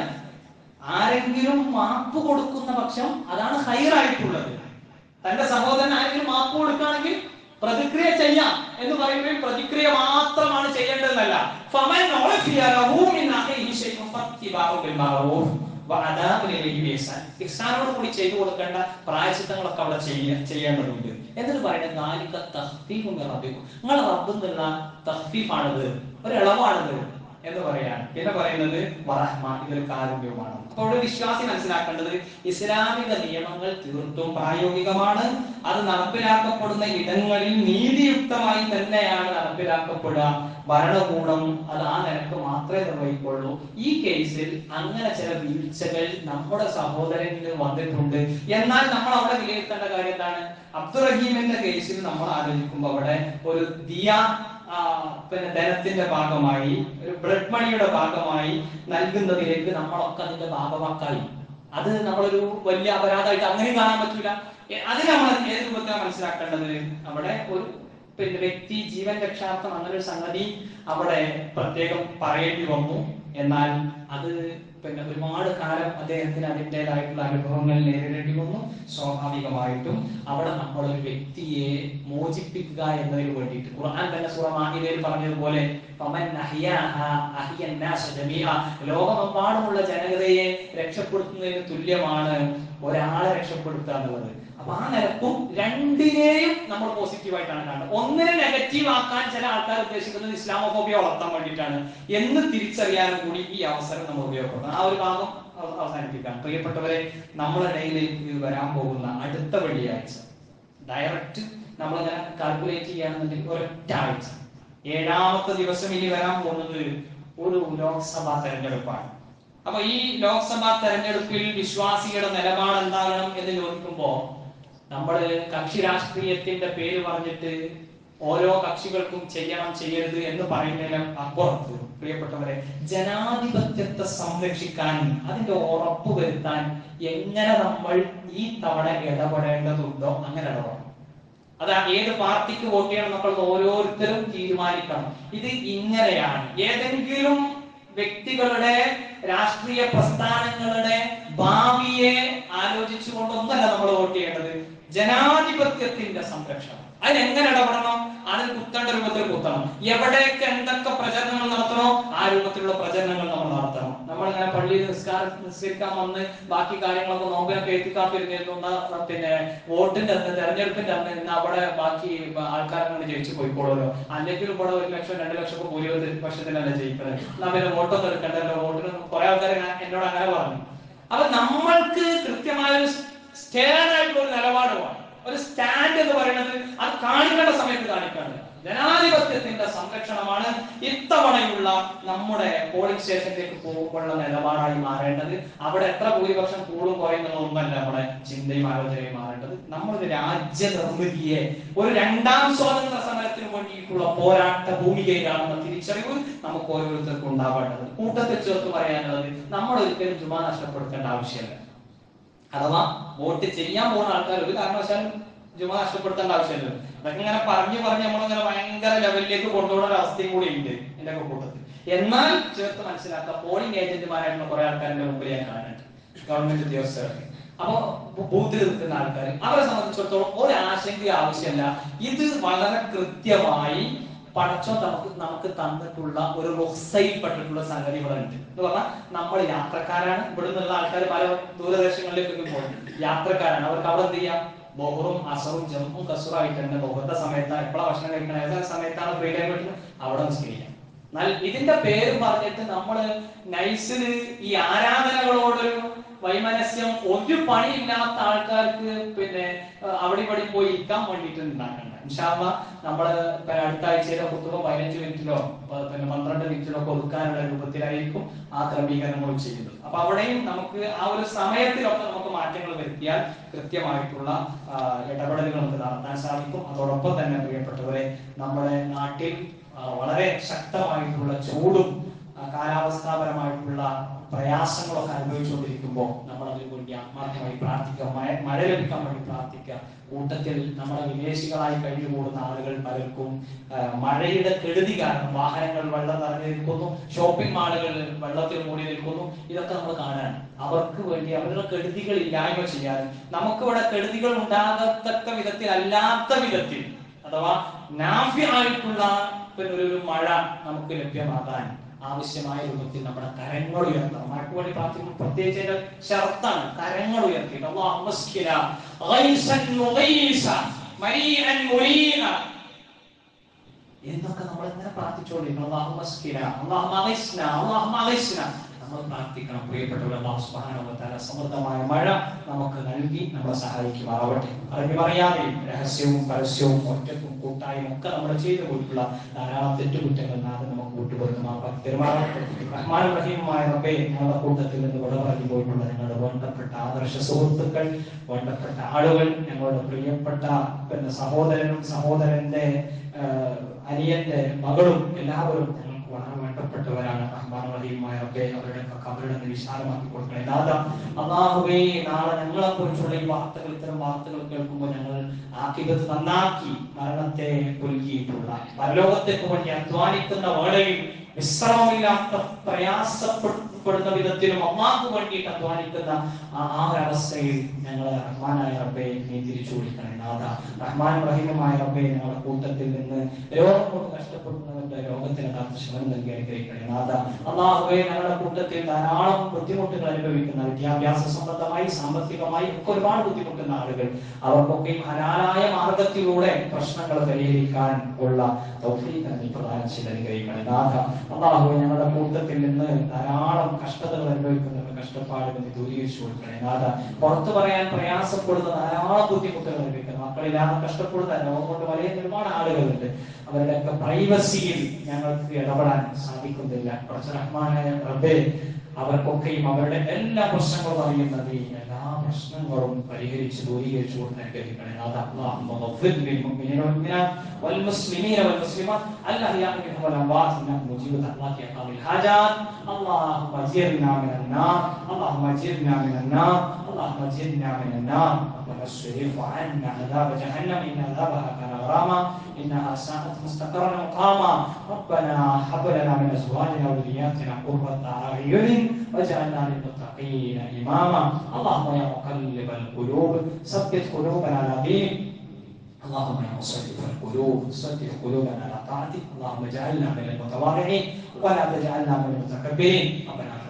ആരെങ്കിലും മാപ്പ് കൊടുക്കുന്ന പക്ഷം അതാണ് ഹൈറായിട്ടുള്ളത് തന്റെ സഹോദരൻ ആരെങ്കിലും മാപ്പ് കൊടുക്കുകയാണെങ്കിൽ പ്രതിക്രിയ ചെയ്യാം എന്ന് പറയുമ്പോൾ പ്രതിക്രിയ മാത്രമാണ് ചെയ്യേണ്ടതെന്നല്ല ഫമൻ ഉഅഫിയ ലഹു മിൻ അഖീഹി ശൈഉൻ ഫത്തിബാഉ ബിൽ മഅറൂഫ് വഅദാഉൻ ഇലൈഹി ബിഇഹ്സാൻ. ഇഹ്സാനോട് കൂടി ചെയ്തു കൊടുക്കേണ്ട പ്രായശ്ചിത്തങ്ങളൊക്കെ അവിടെ ചെയ്യ ചെയ്യേണ്ടതുണ്ട് എന്നിട്ട് പറയുന്നത് നാലിക തഖ്ഫീഫു മിൻ റബ്ബിക്കും നിങ്ങളുടെ റബ്ബിൽ നിന്നുള്ള തഖ്ഫീഫാണിത് ഒരു ഇളവാണിത് എന്ന് പറയാണ് പിന്നെ പറയുന്നത് വറഹ്മ ഇതൊരു കാരുണ്യവുമാണ് അപ്പോൾ ഒരു വിശ്വാസി മനസ്സിലാക്കേണ്ടത് ഇസ്ലാമിക നിയമങ്ങൾ തീർത്തും പ്രായോഗികമാണ് അത് നടപ്പിലാക്കപ്പെടുന്ന ഇടങ്ങളിൽ നീതിയുക്തമായി തന്നെയാണ് നടപ്പിലാക്കപ്പെടുക ഭരണകൂടം അത് ആ നിലക്ക് മാത്രമേ നിർവഹിക്കുള്ളൂ ഈ കേസിൽ അങ്ങനെ ചില വീഴ്ചകൾ നമ്മുടെ സഹോദരനിൽ വന്നിട്ടുണ്ട് എന്നാൽ നമ്മൾ അവിടെ വിലയിരുത്തേണ്ട കാര്യം എന്താണ് അബ്ദുറഹീമിന്റെ കേസിൽ നമ്മൾ ആലോചിക്കുമ്പോൾ അവിടെ ഒരു ദിയ ആ, പിന്നെ ധനത്തിന്റെ ഭാഗമായി ഒരു ബ്ലഡ് മണിയുടെ ഭാഗമായി നൽകുന്നതിലേക്ക് നമ്മളൊക്കെ അതിന്റെ ഭാഗമാക്കായി അത് നമ്മളൊരു വലിയ അപരാധമായിട്ട് അങ്ങനെയും കാണാൻ പറ്റൂല എ- അതിന് നമ്മൾ ഏത് രൂപത്തിലാണ് മനസ്സിലാക്കേണ്ടത് അവിടെ ഒരു പിന്നെ വ്യക്തി ജീവൻ രക്ഷാർത്ഥം അങ്ങനെ ഒരു സംഗതി അവിടെ പ്രത്യേകം പറയേണ്ടി വന്നു എന്നാൽ അത് പിന്നെ ഒരുപാട് കാലം അദ്ദേഹത്തിന് അതിൻ്റെതായിട്ടുള്ള അനുഭവങ്ങൾ നേരിടേണ്ടി വന്നു സ്വാഭാവികമായിട്ടും അവിടെ നമ്മൾ ഒരു വ്യക്തിയെ മോചിപ്പിക്കുക എന്നതിന് വേണ്ടിയിട്ട് ഖുർആൻ തന്നെ സൂറ മാഹിദയിൽ പറഞ്ഞതുപോലെ ഫമൻ അഹ്യാഹ അഹ്യ الناس ജമീഅ. ലോകമെമ്പാടുമുള്ള ജനതയെ രക്ഷപ്പെടുത്തുന്നതിന് തുല്യമാണ് ഒരാളെ രക്ഷപ്പെടുത്തുക എന്നുള്ളത് അപ്പൊ ആ നിലക്കും രണ്ടിനെയും നമ്മൾ പോസിറ്റീവായിട്ടാണ് കാണുന്നത് ഒന്നിനെ നെഗറ്റീവ് ആക്കാൻ ചില ആൾക്കാർ ഉദ്ദേശിക്കുന്നത് ഇസ്ലാമോഫോബിയ വളർത്താൻ വേണ്ടിയിട്ടാണ് എന്ന് തിരിച്ചറിയാനും കൂടി ഈ അവസരം നമ്മൾ ഉപയോഗപ്പെടുത്തണം ആ ഒരു ഭാഗം അവ- അവസാനിപ്പിക്കാം പ്രിയപ്പെട്ടവരെ നമ്മുടെ ഇടയിലേക്ക് വരാൻ പോകുന്ന അടുത്ത വെള്ളിയാഴ്ച ഡയറക്റ്റ് നമ്മളിങ്ങനെ കാൽക്കുലേറ്റ് ചെയ്യുകയാണെന്നുണ്ടെങ്കിൽ ഒരൊറ്റ ആഴ്ച ഏഴാമത്തെ ദിവസം ഇനി വരാൻ പോകുന്നത് ഒരു ലോക്സഭാ തെരഞ്ഞെടുപ്പാണ് അപ്പൊ ഈ ലോക്സഭാ തെരഞ്ഞെടുപ്പിൽ വിശ്വാസിയുടെ നിലപാട് എന്താകണം എന്ന് ചോദിക്കുമ്പോ നമ്മള് കക്ഷി രാഷ്ട്രീയത്തിന്റെ പേര് പറഞ്ഞിട്ട് ഓരോ കക്ഷികൾക്കും ചെയ്യണം ചെയ്യരുത് എന്ന് പറയുന്നതിനും അപ്പുറത്ത് പ്രിയപ്പെട്ടവരെ ജനാധിപത്യത്തെ സംരക്ഷിക്കാൻ അതിന്റെ ഉറപ്പ് വരുത്താൻ എങ്ങനെ നമ്മൾ ഈ തവണ ഇടപെടേണ്ടതുണ്ടോ അങ്ങനെ ഇടപെടണം അത് ഏത് പാർട്ടിക്ക് വോട്ട് ചെയ്യണം നമ്മൾ ഓരോരുത്തരും തീരുമാനിക്കണം ഇത് ഇങ്ങനെയാണ് ഏതെങ്കിലും വ്യക്തികളുടെ രാഷ്ട്രീയ പ്രസ്ഥാനങ്ങളുടെ ഭാവിയെ ആലോചിച്ചുകൊണ്ടൊന്നല്ല നമ്മൾ വോട്ട് ചെയ്യേണ്ടത് ജനാധിപത്യത്തിന്റെ സംരക്ഷണം അതിനെങ്ങനെ ഇടപെടണം അതിന് കുത്തേണ്ട രൂപത്തിൽ കുത്തണം എവിടെയൊക്കെ എന്തൊക്കെ പ്രചരണങ്ങൾ നടത്തണോ ആ രൂപത്തിലുള്ള പ്രചരണങ്ങൾ നമ്മൾ നടത്തണം നമ്മളിങ്ങനെ പള്ളിയിൽ നിസ്കാര നിസ്കരിക്കാൻ വന്ന് ബാക്കി കാര്യങ്ങളൊക്കെ നോമ്പിനൊക്കെ എത്തിക്കാത്തിരുന്നിരുന്നു എന്നാ പിന്നെ വോട്ടിന്റെ അന്ന് തെരഞ്ഞെടുപ്പിന്റെ അന്ന് ഇന്ന് അവിടെ ബാക്കി ആൾക്കാരെ കൊണ്ട് ജയിച്ചു പോയിക്കോളൂല്ലോ അല്ലെങ്കിൽ ഇവിടെ ഒരു ലക്ഷം രണ്ട് ലക്ഷം ഒക്കെ ഭൂരിപക്ഷത്തിനല്ല ജയിക്കുന്നത് എന്നാ പിന്നെ വോട്ടൊന്നും എടുക്കണ്ടല്ലോ വോട്ടിന് കുറെ ആൾക്കാർ എന്നോട് അങ്ങനെ പറഞ്ഞു അപ്പൊ നമ്മൾക്ക് കൃത്യമായ ഒരു സ്റ്റേൺ ആയിട്ടുള്ള ഒരു നിലപാട് വേണം ഒരു സ്റ്റാൻഡ് എന്ന് പറയുന്നത് അത് കാണിക്കേണ്ട സമയത്ത് കാണിക്കേണ്ടത് ജനാധിപത്യത്തിന്റെ സംരക്ഷണമാണ് ഇത്തവണയുള്ള നമ്മുടെ പോളിംഗ് സ്റ്റേഷനിലേക്ക് പോകുമ്പോഴുള്ള നിലപാടായി മാറേണ്ടത് അവിടെ എത്ര ഭൂരിപക്ഷം കൂടും കുറയുന്നതൊന്നുമല്ല നമ്മുടെ ചിന്തയും ആലോചനയും മാറേണ്ടത് നമ്മളൊരു രാജ്യ നിർമ്മിതിയെ ഒരു രണ്ടാം സ്വാതന്ത്ര്യ സമരത്തിന് വേണ്ടിയിട്ടുള്ള പോരാട്ട ഭൂമികയിലാണെന്ന തിരിച്ചറിവ് നമുക്ക് ഓരോരുത്തർക്കും ഉണ്ടാവേണ്ടത് കൂട്ടത്തിൽ ചേർത്ത് പറയാനുള്ളത് നമ്മൾ ഒരിക്കലും ചുമ നഷ്ടപ്പെടുത്തേണ്ട ആവശ്യമില്ല അഥവാ വോട്ട് ചെയ്യാൻ പോകുന്ന ആൾക്കാർ ഒരു കാരണവശാലും ജുമ നഷ്ടപ്പെടുത്തേണ്ട ആവശ്യമില്ല അതൊക്കെ ഇങ്ങനെ പറഞ്ഞു പറഞ്ഞ് നമ്മളിങ്ങനെ ഭയങ്കര ലെവലിലേക്ക് കൊണ്ടുപോകുന്ന ഒരു അവസ്ഥയും കൂടി ഉണ്ട് എന്റെ ഒക്കെ കൂട്ടത്തിൽ എന്നാൽ ചേർത്ത് മനസ്സിലാക്കുക പോളിംഗ് ഏജന്റുമാരായിട്ടുള്ള കുറെ ആൾക്കാരുടെ മുമ്പിൽ ഞാൻ കാണുന്നുണ്ട് ഗവൺമെന്റ് ഉദ്യോഗസ്ഥരൊക്കെ അപ്പൊ ബൂത്തിൽ നിൽക്കുന്ന ആൾക്കാർ അവരെ സംബന്ധിച്ചിടത്തോളം ഒരു ആശങ്ക ആവശ്യമില്ല ഇത് വളരെ കൃത്യമായി പടച്ചോ നമുക്ക് നമുക്ക് തന്നിട്ടുള്ള ഒരു റൊസയിൽപ്പെട്ടിട്ടുള്ള സംഗതി ഇവിടെ ഉണ്ട് എന്ന് പറഞ്ഞാൽ നമ്മൾ യാത്രക്കാരാണ് ഇവിടെ നിന്നുള്ള ആൾക്കാർ പല ദൂരദേശങ്ങളിലേക്കൊക്കെ പോകും യാത്രക്കാരാണ് അവർക്ക് അവിടെ എന്ത് ചെയ്യാം ബൊഹറും അസറും ജമ്മും കസുറായിട്ട് തന്നെ ബൊഹറിന്റെ സമയത്താണ് എപ്പോഴാണ് ഭക്ഷണം കഴിക്കണം ഏതൊക്കെ സമയത്താണ് ഫ്രീ ടൈം കിട്ടുന്നത് അവിടെ നിസ്കരിക്കാം എന്നാൽ ഇതിന്റെ പേര് പറഞ്ഞിട്ട് നമ്മള് നൈസിന് ഈ ആരാധനകളോടൊരു വൈമനസ്യം ഒരു പണിയില്ലാത്ത ആൾക്കാർക്ക് പിന്നെ അഹ് അവിടെ ഇവിടെ പോയി ഇരിക്കാൻ വേണ്ടിയിട്ട് ഉണ്ടാക്കണ്ട ഇൻഷാല്ല നമ്മള് ഇപ്പൊ അടുത്ത ആഴ്ചയിലെ കുത്തുമ്പോ പതിനഞ്ച് മിനിറ്റിലോ പ- പിന്നെ പന്ത്രണ്ട് മിനിറ്റിലോ ഒക്കെ ഒതുക്കാനുള്ള രൂപത്തിലായിരിക്കും ആ ക്രമീകരണങ്ങൾ ചെയ്യുന്നത് അപ്പൊ അവിടെയും നമുക്ക് ആ ഒരു സമയത്തിലൊക്കെ നമുക്ക് മാറ്റങ്ങൾ വരുത്തിയാൽ കൃത്യമായിട്ടുള്ള ആ, ഇടപെടലുകൾ നമുക്ക് നടത്താൻ സാധിക്കും അതോടൊപ്പം തന്നെ പ്രിയപ്പെട്ടവരെ നമ്മുടെ നാട്ടിൽ ആ, വളരെ ശക്തമായിട്ടുള്ള ചൂടും ആ, കാലാവസ്ഥാപരമായിട്ടുള്ള പ്രയാസങ്ങളൊക്കെ അനുഭവിച്ചുകൊണ്ടിരിക്കുമ്പോൾ നമ്മൾ അതിനു വേണ്ടി ആത്മാർത്ഥമായി പ്രാർത്ഥിക്കുക മഴ മഴ ലഭിക്കാൻ വേണ്ടി പ്രാർത്ഥിക്കുക കൂട്ടത്തിൽ നമ്മുടെ വിദേശികളായി കഴിഞ്ഞുകൂടുന്ന ആളുകൾ പലർക്കും ആ, മഴയുടെ കെടുതി കാരണം വാഹനങ്ങൾ വെള്ളം നിറഞ്ഞു നിൽക്കുന്നു ഷോപ്പിംഗ് മാളുകൾ വെള്ളത്തിൽ മൂടി നിൽക്കുന്നു ഇതൊക്കെ നമ്മൾ കാണാൻ അവർക്ക് വേണ്ടി അവരുടെ കെടുതികൾ ഇല്ലായ്മ ചെയ്യാൻ നമുക്കിവിടെ കെടുതികൾ ഉണ്ടാകത്തക്ക വിധത്തിൽ അല്ലാത്ത വിധത്തിൽ അഥവാ നാഫി ആയിട്ടുള്ള പിന്നെ ഒരു ഒരു മഴ നമുക്ക് ലഭ്യമാകാൻ ആവശ്യമായ രൂപത്തിൽ നമ്മുടെ കരങ്ങൾ ഉയർത്തണം മഴയ്ക്ക് വേണ്ടി പ്രാർത്ഥിക്കുമ്പോൾ പ്രത്യേകിച്ച് അതിന്റെ ഷർത്താണ് കരങ്ങൾ ഉയർത്തിയിട്ട് അല്ലാഹുമ്മ സ്കിന ഗൈസൻ മുഗീസ മരീഅൻ മുരീഅ എന്നൊക്കെ നമ്മൾ ഇങ്ങനെ പ്രാർത്ഥിച്ചുകൊണ്ടിരിക്കണം അല്ലാഹുമ്മ സ്കിന അല്ലാഹുമ്മ അഗിസ്ന അല്ലാഹുമ്മ അഗിസ്ന നമ്മൾ പ്രാർത്ഥിക്കണം പ്രിയപ്പെട്ടവർ അല്ലാഹു സുബ്ഹാനഹു വ തആല സമൃദ്ധമായ മഴ നമുക്ക് നൽകി നമ്മളെ സഹായിക്കുമാറാവട്ടെ അറിഞ്ഞു പറയാതെയും രഹസ്യവും പരസ്യവും ഒറ്റക്കും കൂട്ടായും ഒക്കെ നമ്മൾ ചെയ്തു പോയിട്ടുള്ള ധാരാളം തെറ്റുകുറ്റങ്ങൾ നാളെ നമുക്ക് കൂട്ടുപൊരുത്തമാകാം പെരുമാറട്ടെ റഹ്മാൻ റഹീമായ റബ്ബേ ഞങ്ങളുടെ കൂട്ടത്തിൽ നിന്ന് വിട പറഞ്ഞു പോയിട്ടുള്ള ഞങ്ങളുടെ വേണ്ടപ്പെട്ട ആദർശ സുഹൃത്തുക്കൾ വേണ്ടപ്പെട്ട ആളുകൾ ഞങ്ങളുടെ പ്രിയപ്പെട്ട പിന്നെ സഹോദരനും സഹോദരന്റെ ആ, അനിയന്റെ മകളും എല്ലാവരും ഞങ്ങൾക്ക് വളരെ വേണ്ടപ്പെട്ടവരാണ് റഹ്മാൻ റഹീമായ റബ്ബേ അവരുടെ കബറുടെ നീ വിശാലമാക്കി കൊടുക്കണേ ദാദാ അള്ളാഹുവേ നാളെ ഞങ്ങളെ കുറിച്ചുള്ള ഈ വാർത്തകൾ ഇത്തരം വാർത്തകൾ കേൾക്കുമ്പോൾ ഞങ്ങൾ ആക്കിബത്ത് നന്നാക്കി മരണത്തെ പുൽകിയിട്ടുള്ള പരലോകത്തേക്ക് വേണ്ടി അധ്വാനിക്കുന്ന വേളയിൽ വിശ്രമമില്ലാത്ത പ്രയാസപ്പെടുന്ന വിധത്തിലും അള്ളാഹു വേണ്ടിയിട്ട് അധ്വാനിക്കുന്ന ആ ആ ഒരവസ്ഥയിൽ ഞങ്ങളെ റഹ്മാനായ റബ്ബെ നീ തിരിച്ചു വിളിക്കണേ നാഥ റഹ്മാൻ റഹീമുമായ റബ്ബെ ഞങ്ങളുടെ കൂട്ടത്തിൽ നിന്ന് രോഗം കൊണ്ട് കഷ്ടപ്പെടുന്നവരുടെ രോഗത്തിന് കാത്ത് ശമനം നൽകി അനുഗ്രഹിക്കണേ നാഥ അള്ളാഹുവെ ഞങ്ങളുടെ കൂട്ടത്തിൽ ധാരാളം ബുദ്ധിമുട്ടുകൾ അനുഭവിക്കുന്ന വിദ്യാഭ്യാസ സംബന്ധമായി സാമ്പത്തികമായി ഒക്കെ ഒരുപാട് ബുദ്ധിമുട്ടുന്ന ആളുകൾ അവർക്കൊക്കെ ഹലാലായ മാർഗത്തിലൂടെ പ്രശ്നങ്ങൾ പരിഹരിക്കാൻ ഉള്ള തൗഫീഖ് നീ പ്രദാനം ചെയ്ത് അനുഗ്രഹിക്കണേ നാഥ അള്ളാഹുവെ ഞങ്ങളുടെ കൂട്ടത്തിൽ നിന്ന് ധാരാളം കഷ്ടതകൾ അനുഭവിക്കുന്നവരുടെ കഷ്ടപ്പാടുകൾ നീ ദൂരീകരിച്ചു കൊടുക്കണേ നാഥ പുറത്തു പറയാൻ പ്രയാസപ്പെടുന്ന ധാരാളം ബുദ്ധിമുട്ടുകൾ അനുഭവിക്കുന്ന മക്കളില്ലാതെ കഷ്ടപ്പെടുന്ന ലോകം കൊണ്ട് വലിയ ഒരുപാട് ആളുകളുണ്ട് അവരുടെയൊക്കെ പ്രൈവസിയിൽ ഞങ്ങൾക്ക് ഇടപെടാൻ സാധിക്കുന്നില്ല കുറച്ച് റഹ്മാനായ റബ്ബേ അവർക്കൊക്കെയും അവരുടെ എല്ലാ പ്രശ്നങ്ങളും അറിയുന്നത് ഈ എല്ലാ പ്രശ്നങ്ങളും പരിഹരിച്ച് ദൂരീകരിച്ചു കൊണ്ട് അനുഗ്രഹിക്കണേ നാഥ അല്ലാഹുമ്മ ഗഫിർ ലിൽ മുഅ്മിനീന വൽ മുഅ്മിനാത്ത് വൽ മുസ്ലിമീന വൽ മുസ്ലിമാത്ത് الأحياء منهم والأموات إنك مجيب دعوات يا قاضي الحاجات اللهم اجرنا من النار اللهم اجرنا من النار اللهم اجرنا من النار ربنا اصرف عنا عذاب جهنم إن عذابها كان غراما إنها ساءت مستقرا مقاما ربنا هب لنا من أزواجنا وذرياتنا قرة أعين واجعلنا للمتقين إماما اللهم يا مقلب القلوب ثبت قلوبنا على دينك اللهم يا مصرف القلوب صدق قلوبنا على طاعتك اللهم اجعلنا من المتواضعين ولا تجعلنا من المتكبرين ربنا اتنا في الدنيا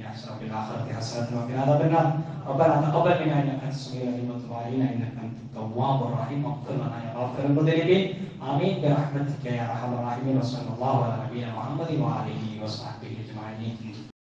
حسنة وفي الآخرة حسنة وقنا عذاب النار ربنا تقبل منا إنك أنت السميع العليم وتب علينا إنك أنت التواب الرحيم واغفر لنا يا غافر المذنبين آمين برحمتك يا أرحم الراحمين وصلى الله على نبينا محمد وآله وصحبه أجمعين